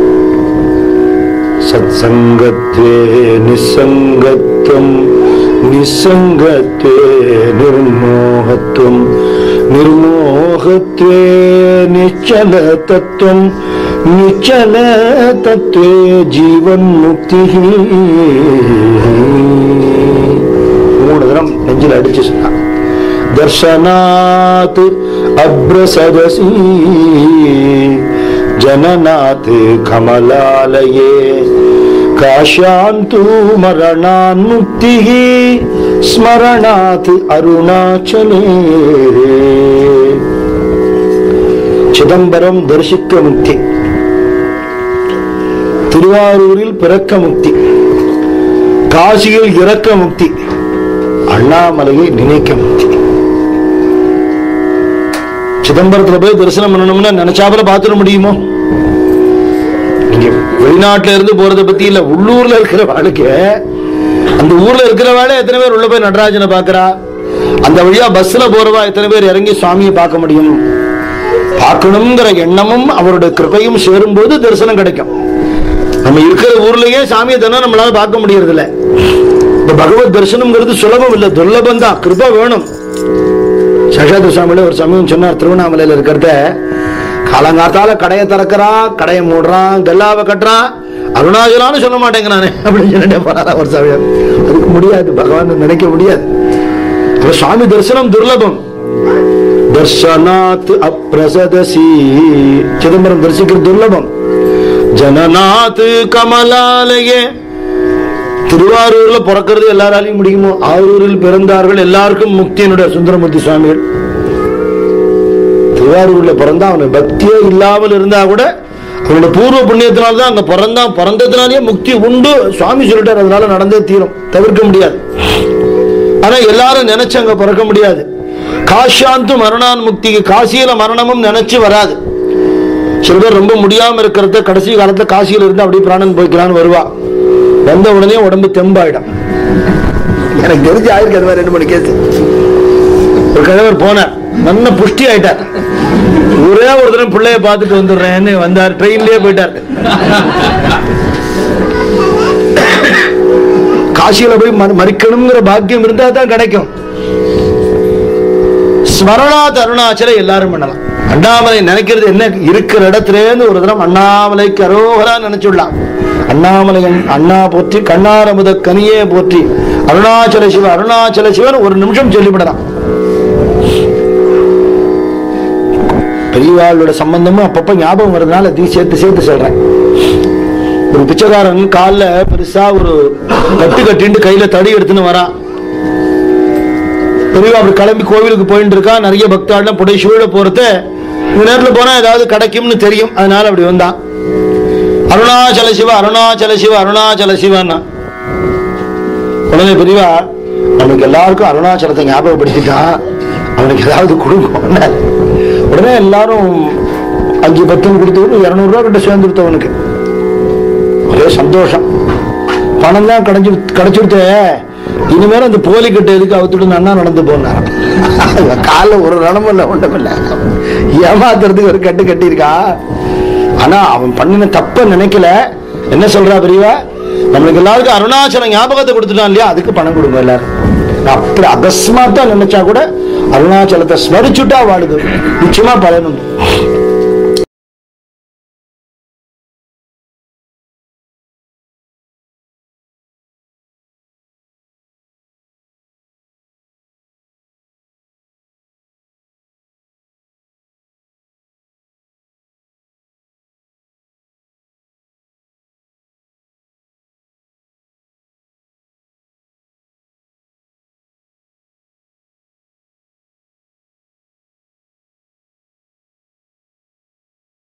சத்சங்கத்வே நிசங்கத்துவம் நிசங்கத்வே நிர்மோகத்துவம் நிர்மோகத்வே நிச்சல தத்துவம் நிச்சல தத்துவே ஜீவன் முக்தி மூணு தரம் நெஞ்சில் அடிச்சு சொன்னான் दर्शनात् अभ्रसदसि जननात् कमलालये काश्यान्तु मरणान्मुक्तिः स्मरणात् अरुणाचले சிதம்பரம் தரிசிக்க முக்தி திருவாரூரில் பிறக்க முக்தி காசியில் இறக்க முக்தி அண்ணாமலையை நினைக்க முக்தி சிதம்பரத்துல போய் தரிசனம் பண்ணணும்னா நினைச்சாப்புல பாத்துட முடியுமோ நீங்க வெளிநாட்டுல இருந்து போறத பத்தி இல்ல உள்ளூர்ல இருக்கிற வாழ்க்கை அந்த ஊர்ல இருக்கிற வேலை எத்தனை பேர் உள்ள போய் நடராஜனை பாக்குறா அந்த வழியா பஸ்ல போறவா எத்தனை பேர் இறங்கி சுவாமியை பார்க்க முடியும் பார்க்கணுங்கிற எண்ணமும் அவருடைய கிருபையும் சேரும்போது தரிசனம் கிடைக்கும் நம்ம இருக்கிற ஊர்லயே சாமியை தானே நம்மளால பார்க்க முடியறது இல்ல இந்த பகவத் தரிசனம்ங்கிறது சுலபம் இல்ல துர்லபம் தான் கிருபை வேணும் சஷாத சுவாமியில ஒரு சமயம் சொன்னார் திருவண்ணாமலையில இருக்கிறத காலங்காத்தால கடையை திறக்கிறான் கடையை மூடுறான் கல்லாவை கட்டுறான் அருணாச்சலான்னு சொல்ல மாட்டேங்கிறானே அப்படின்னு சொல்லிட்டே போறாரா ஒரு சமயம் அதுக்கு முடியாது பகவான் நினைக்க முடியாது அப்ப சுவாமி தரிசனம் துர்லபம் தர்சனாத் அப்பிரசதசி சிதம்பரம் தரிசிக்கிறது துர்லபம் ஜனநாத் கமலாலயே திருவாரூர்ல பிறக்கிறது எல்லாராலையும் முடியுமோ ஆரூரில் பிறந்தார்கள் எல்லாருக்கும் முக்தியினுடைய சுந்தரமூர்த்தி சுவாமிகள் திருவாரூர்ல பிறந்தா அவனுக்கு பக்தியே இல்லாமல் இருந்தா கூட அவனோட பூர்வ புண்ணியத்தினால்தான் அங்க பிறந்தான் பிறந்ததுனாலேயே முக்தி உண்டு சுவாமி சொல்லிட்டார் அதனால நடந்தே தீரும் தவிர்க்க முடியாது ஆனா எல்லாரும் நினைச்சு அங்க பிறக்க முடியாது காஷாந்து மரணான் முக்திக்கு காசியில மரணமும் நினைச்சு வராது சில பேர் ரொம்ப முடியாம இருக்கிறத கடைசி காலத்துல காசியில இருந்து அப்படியே பிராணன் போய்க்கலான்னு வருவா வந்த உடனே உடம்பு தெம்பாயிடும் எனக்கு தெரிஞ்சு ஆயிருக்கு அது மாதிரி ரெண்டு மணி கேஸ் ஒரு கிழவர் போனார் நல்ல புஷ்டி ஆயிட்டார் ஒரே ஒரு தடவை பிள்ளைய பார்த்துட்டு வந்துடுறேன்னு வந்தார் ட்ரெயின்லயே போயிட்டார் காசியில போய் மரி- மறிக்கணுங்கிற பாக்கியம் இருந்தா தான் கிடைக்கும் ஸ்மரணாத் அருணாச்சல எல்லாரும் பண்ணலாம் அண்ணாமலை நினைக்கிறது என்ன இருக்கிற இடத்துல இருந்து ஒரு தரம் அண்ணாமலைக்கு அரோகரா நினைச்சுடலாம் அண்ணாமலையன் அண்ணா போற்றி கண்ணாரமுத கனியே போற்றி அருணாச்சல சிவ அருணாச்சல சிவன் ஒரு நிமிஷம் சொல்லிவிடலாம் பெரியவாளோட சம்பந்தமும் அப்பப்ப ஞாபகம் வருதுனால அதையும் சேர்த்து சேர்த்து சொல்றேன் ஒரு பிச்சைக்காரன் கால்ல பெருசா ஒரு கட்டு கட்டிட்டு கையில தடி எடுத்துன்னு வரான் பெரியவா அப்படி கிளம்பி கோவிலுக்கு போயிட்டு இருக்கா நிறைய பக்தாள்லாம் புடை சூழ போறத இந்த நேரத்துல போனா ஏதாவது கிடைக்கும்னு தெரியும் அதனால அப்படி வந்தான் அருணாச்சல சிவ அருணாச்சல சிவ அருணாச்சல சிவன்னா உடனே பெரியவா அவனுக்கு எல்லாருக்கும் அருணாச்சலத்தை ஞாபகப்படுத்திட்டான் அவனுக்கு ஏதாவது கொடுக்கும் உடனே எல்லாரும் அஞ்சு பத்துன்னு கொடுத்து இருநூறு ரூபா கிட்ட சேர்ந்து கொடுத்தவனுக்கு ஒரே சந்தோஷம் பணம் தான் கிடைச்சி கிடைச்சிருத்தே இனிமேல் அந்த போலி கட்டு எதுக்கு அவுத்துட்டு அண்ணா நடந்து போனார் காலில் ஒரு நடமும் இல்லை ஒன்றும் இல்லை ஏமாத்துறதுக்கு ஒரு கட்டு கட்டியிருக்கா ஆனா அவன் பண்ணின தப்ப நினைக்கல என்ன சொல்றா பெரியவா நம்மளுக்கு எல்லாருக்கும் அருணாச்சலம் ஞாபகத்தை கொடுத்துட்டான் இல்லையா அதுக்கு பணம் கொடுங்க எல்லாரும் அப்படி அகஸ்மாத்தா நினைச்சா கூட அருணாச்சலத்தை ஸ்மரிச்சுட்டா வாடுது நிச்சயமா பலன் உண்டு